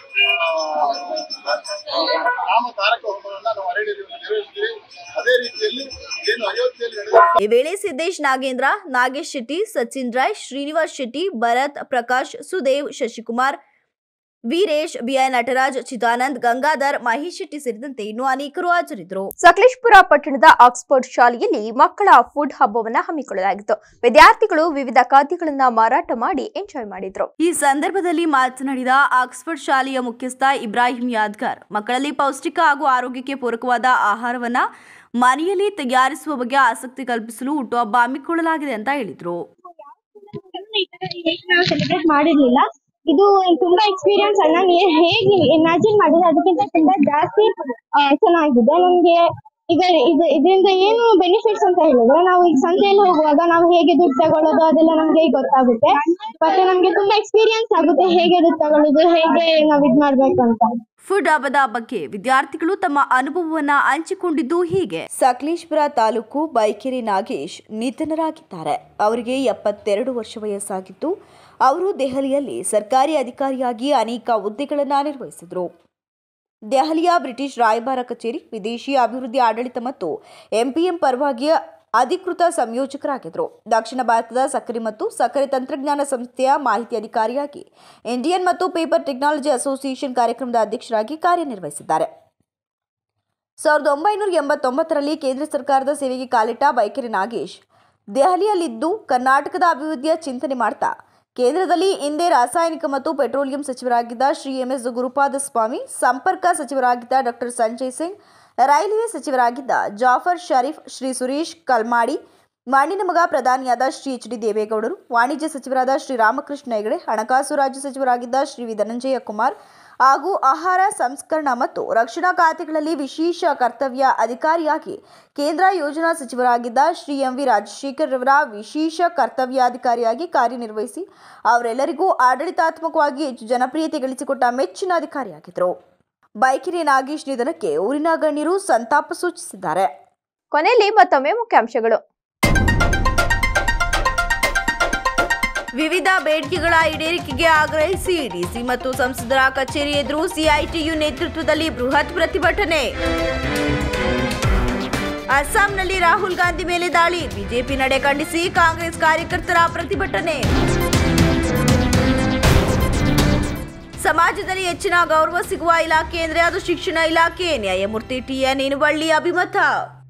ಆ, ರಾಮ ತಾರಕ ಹೋಮವನ್ನ ನಾವು ಅರಣ್ಯದಲ್ಲಿ ನೆರವೇರಿಸ್ತೀವಿ ಅದೇ ರೀತಿಯಲ್ಲಿ ಏನು ಅಯೋಧ್ಯೆಯಲ್ಲಿ ನಡೆದ ಈ ವೇಳೆ ಸಿದ್ದೇಶ್ ನಾಗೇಂದ್ರ ನಾಗೇಶ್ ಶೆಟ್ಟಿ ಸಚಿನ್ ರಾಯ್ ಶ್ರೀನಿವಾಸ್ ಶೆಟ್ಟಿ ಭರತ್ ಪ್ರಕಾಶ್ ಸುದೇವ್ ಶಶಿಕುಮಾರ್ ವೀರೇಶ್ ಬಿಐ ನಟರಾಜ್ ಚಿದಾನಂದ್ ಗಂಗಾಧರ್ ಮಹೇಶ್ ಶೆಟ್ಟಿ ಸೇರಿದಂತೆ ಇನ್ನೂ ಅನೇಕರು ಹಾಜರಿದ್ದರು ಸಕಲೇಶ್ಪುರ ಪಟ್ಟಣದ ಆಕ್ಸ್ಫರ್ಡ್ ಶಾಲೆಯಲ್ಲಿ ಮಕ್ಕಳ ಫುಡ್ ಹಬ್ಬವನ್ನ ಹಮ್ಮಿಕೊಳ್ಳಲಾಗಿತ್ತು ವಿದ್ಯಾರ್ಥಿಗಳು ವಿವಿಧ ಖಾದ್ಯಗಳನ್ನ ಮಾರಾಟ ಮಾಡಿ ಎಂಜಾಯ್ ಮಾಡಿದ್ರು ಈ ಸಂದರ್ಭದಲ್ಲಿ ಮಾತನಾಡಿದ ಆಕ್ಸ್ಫರ್ಡ್ ಶಾಲೆಯ ಮುಖ್ಯಸ್ಥ ಇಬ್ರಾಹಿಂ ಯಾದ್ಗಾರ್ ಮಕ್ಕಳಲ್ಲಿ ಪೌಷ್ಟಿಕ ಹಾಗೂ ಆರೋಗ್ಯಕ್ಕೆ ಪೂರಕವಾದ ಆಹಾರವನ್ನ ಮನೆಯಲ್ಲಿ ತಯಾರಿಸುವ ಬಗ್ಗೆ ಆಸಕ್ತಿ ಕಲ್ಪಿಸಲು ಹುಟ್ಟುಹಬ್ಬ ಹಮ್ಮಿಕೊಳ್ಳಲಾಗಿದೆ ಅಂತ ಹೇಳಿದ್ರು ನಾವು ಸೆಲೆಬ್ರೇಟ್ ಮಾಡಿರ್ಲಿಲ್ಲ ಇದು ತುಂಬಾ ಎಕ್ಸ್ಪೀರಿಯನ್ಸ್ ನಾನು ಹೇಗೆ ಇಮ್ಯಾಜಿನ್ ಮಾಡಿದ್ರೆ ಅದಕ್ಕಿಂತ ತುಂಬಾ ಜಾಸ್ತಿ ಆ, ಚೆನ್ನಾಗಿದೆ ನಮ್ಗೆ ಈಗ ಇದು ಇದರಿಂದ ಏನು ಬೆನಿಫಿಟ್ಸ್ ಅಂತ ಹೇಳಿದ್ರೆ ನಾವು ಈಗ ಸಂತೆಯಲ್ಲಿ ಹೋಗುವಾಗ ನಾವು ಹೇಗೆ ದುಡ್ಡು ತಗೊಳ್ಳೋದು ಅದೆಲ್ಲ ನಮ್ಗೆ ಗೊತ್ತಾಗುತ್ತೆ ಮತ್ತೆ ನಮ್ಗೆ ತುಂಬಾ ಎಕ್ಸ್ಪೀರಿಯನ್ಸ್ ಆಗುತ್ತೆ ಹೇಗೆ ದುಡ್ಡು ತಗೊಳ್ಳೋದು ಹೇಗೆ ನಾವ್ ಇದ್ ಮಾಡ್ಬೇಕು ಅಂತ ಫುಡ್ ಹಬ್ಬದ ಬಗ್ಗೆ ವಿದ್ಯಾರ್ಥಿಗಳು ತಮ್ಮ ಅನುಭವವನ್ನ ಹಂಚಿಕೊಂಡಿದ್ದು ಹೀಗೆ ಸಕಲೇಶ್ಪುರ ತಾಲೂಕು ಬೈಕೆರೆ ನಾಗೇಶ್ ನಿಧನರಾಗಿದ್ದಾರೆ ಅವರಿಗೆ ಎಪ್ಪತ್ತೆರಡು ವರ್ಷ ವಯಸ್ಸಾಗಿದ್ದು ಅವರು ದೆಹಲಿಯಲ್ಲಿ ಸರ್ಕಾರಿ ಅಧಿಕಾರಿಯಾಗಿ ಅನೇಕ ಹುದ್ದೆಗಳನ್ನು ನಿರ್ವಹಿಸಿದರು ದೆಹಲಿಯ ಬ್ರಿಟಿಷ್ ರಾಯಭಾರ ಕಚೇರಿ ವಿದೇಶಿ ಅಭಿವೃದ್ಧಿ ಆಡಳಿತ ಮತ್ತು ಎಂಪಿಎಂ ಪರವಾಗಿ ಅಧಿಕೃತ ಸಂಯೋಜಕರಾಗಿದ್ದರು ದಕ್ಷಿಣ ಭಾರತದ ಸಕ್ಕರೆ ಮತ್ತು ಸಕ್ಕರೆ ತಂತ್ರಜ್ಞಾನ ಸಂಸ್ಥೆಯ ಮಾಹಿತಿ ಅಧಿಕಾರಿಯಾಗಿ ಇಂಡಿಯನ್ ಮತ್ತು ಪೇಪರ್ ಟೆಕ್ನಾಲಜಿ ಅಸೋಸಿಯೇಷನ್ ಕಾರ್ಯಕ್ರಮದ ಅಧ್ಯಕ್ಷರಾಗಿ ಕಾರ್ಯನಿರ್ವಹಿಸಿದ್ದಾರೆ ಸಾವಿರದ ಒಂಬೈನೂರ ಎಂಬತ್ತೊಂಬತ್ತರಲ್ಲಿ ಕೇಂದ್ರ ಸರ್ಕಾರದ ಸೇವೆಗೆ ಕಾಲಿಟ್ಟ ಬೈಕೆರೆ ನಾಗೇಶ್ ದೆಹಲಿಯಲ್ಲಿದ್ದು ಕರ್ನಾಟಕದ ಅಭಿವೃದ್ಧಿಯ ಚಿಂತನೆ ಮಾಡ್ತಾ ಕೇಂದ್ರದಲ್ಲಿ ಹಿಂದೆ ರಾಸಾಯನಿಕ ಮತ್ತು ಪೆಟ್ರೋಲಿಯಂ ಸಚಿವರಾಗಿದ್ದ ಶ್ರೀ ಎಂ ಎಸ್ ಗುರುಪಾದ ಸ್ವಾಮಿ ಸಂಪರ್ಕ ಸಚಿವರಾಗಿದ್ದ ಡಾಕ್ಟರ್ ಸಂಜಯ್ ಸಿಂಗ್ ರೈಲ್ವೆ ಸಚಿವರಾಗಿದ್ದ ಜಾಫರ್ ಶರೀಫ್ ಶ್ರೀ ಸುರೇಶ್ ಕಲ್ಮಾಡಿ ಮಣ್ಣಿನ ಮಗ ಪ್ರಧಾನಿಯಾದ ಶ್ರೀ ಎಚ್ ಡಿ ದೇವೇಗೌಡರು ವಾಣಿಜ್ಯ ಸಚಿವರಾದ ಶ್ರೀ ರಾಮಕೃಷ್ಣ ಹೆಗಡೆ ಹಣಕಾಸು ರಾಜ್ಯ ಸಚಿವರಾಗಿದ್ದ ಶ್ರೀ ವಿ ಧನಂಜಯ ಕುಮಾರ್ ಹಾಗೂ ಆಹಾರ ಸಂಸ್ಕರಣಾ ಮತ್ತು ರಕ್ಷಣಾ ಖಾತೆಗಳಲ್ಲಿ ವಿಶೇಷ ಕರ್ತವ್ಯ ಅಧಿಕಾರಿಯಾಗಿ ಕೇಂದ್ರ ಯೋಜನಾ ಸಚಿವರಾಗಿದ್ದ ಶ್ರೀ ಎಂ ವಿ ರಾಜಶೇಖರ್ ರವರ ವಿಶೇಷ ಕರ್ತವ್ಯಾಧಿಕಾರಿಯಾಗಿ ಕಾರ್ಯನಿರ್ವಹಿಸಿ ಅವರೆಲ್ಲರಿಗೂ ಆಡಳಿತಾತ್ಮಕವಾಗಿ ಹೆಚ್ಚು ಜನಪ್ರಿಯತೆ ಗಳಿಸಿಕೊಟ್ಟ ಮೆಚ್ಚಿನ ಅಧಿಕಾರಿಯಾಗಿದ್ದರು ಬೈಕಿರಿ ನಾಗೇಶ್ ನಿಧನಕ್ಕೆ ಊರಿನ ಗಣ್ಯರು ಸಂತಾಪ ಸೂಚಿಸಿದ್ದಾರೆ ಕೊನೆಯಲ್ಲಿ ಮತ್ತೊಮ್ಮೆ ಮುಖ್ಯಾಂಶಗಳು ವಿವಿಧ ಬೇಡಿಕೆಗಳ ಈಡೇರಿಕೆಗೆ ಆಗ್ರಹಿಸಿ ಡಿಸಿ ಮತ್ತು ಸಂಸದರ ಕಚೇರಿ ಎದುರು ಸಿಐಟಿಯು ನೇತೃತ್ವದಲ್ಲಿ ಬೃಹತ್ ಪ್ರತಿಭಟನೆ ಅಸ್ಸಾಂನಲ್ಲಿ ರಾಹುಲ್ ಗಾಂಧಿ ಮೇಲೆ ದಾಳಿ ಬಿಜೆಪಿ ನಡೆ ಖಂಡಿಸಿ ಕಾಂಗ್ರೆಸ್ ಕಾರ್ಯಕರ್ತರ ಪ್ರತಿಭಟನೆ ಸಮಾಜದಲ್ಲಿ ಹೆಚ್ಚಿನ ಗೌರವ ಸಿಗುವ ಇಲಾಖೆ ಎಂದರೆ ಅದು ಶಿಕ್ಷಣ ಇಲಾಖೆ ನ್ಯಾಯಮೂರ್ತಿ ಟಿಎನ್ ಇನುವಳ್ಳಿ ಅಭಿಮತ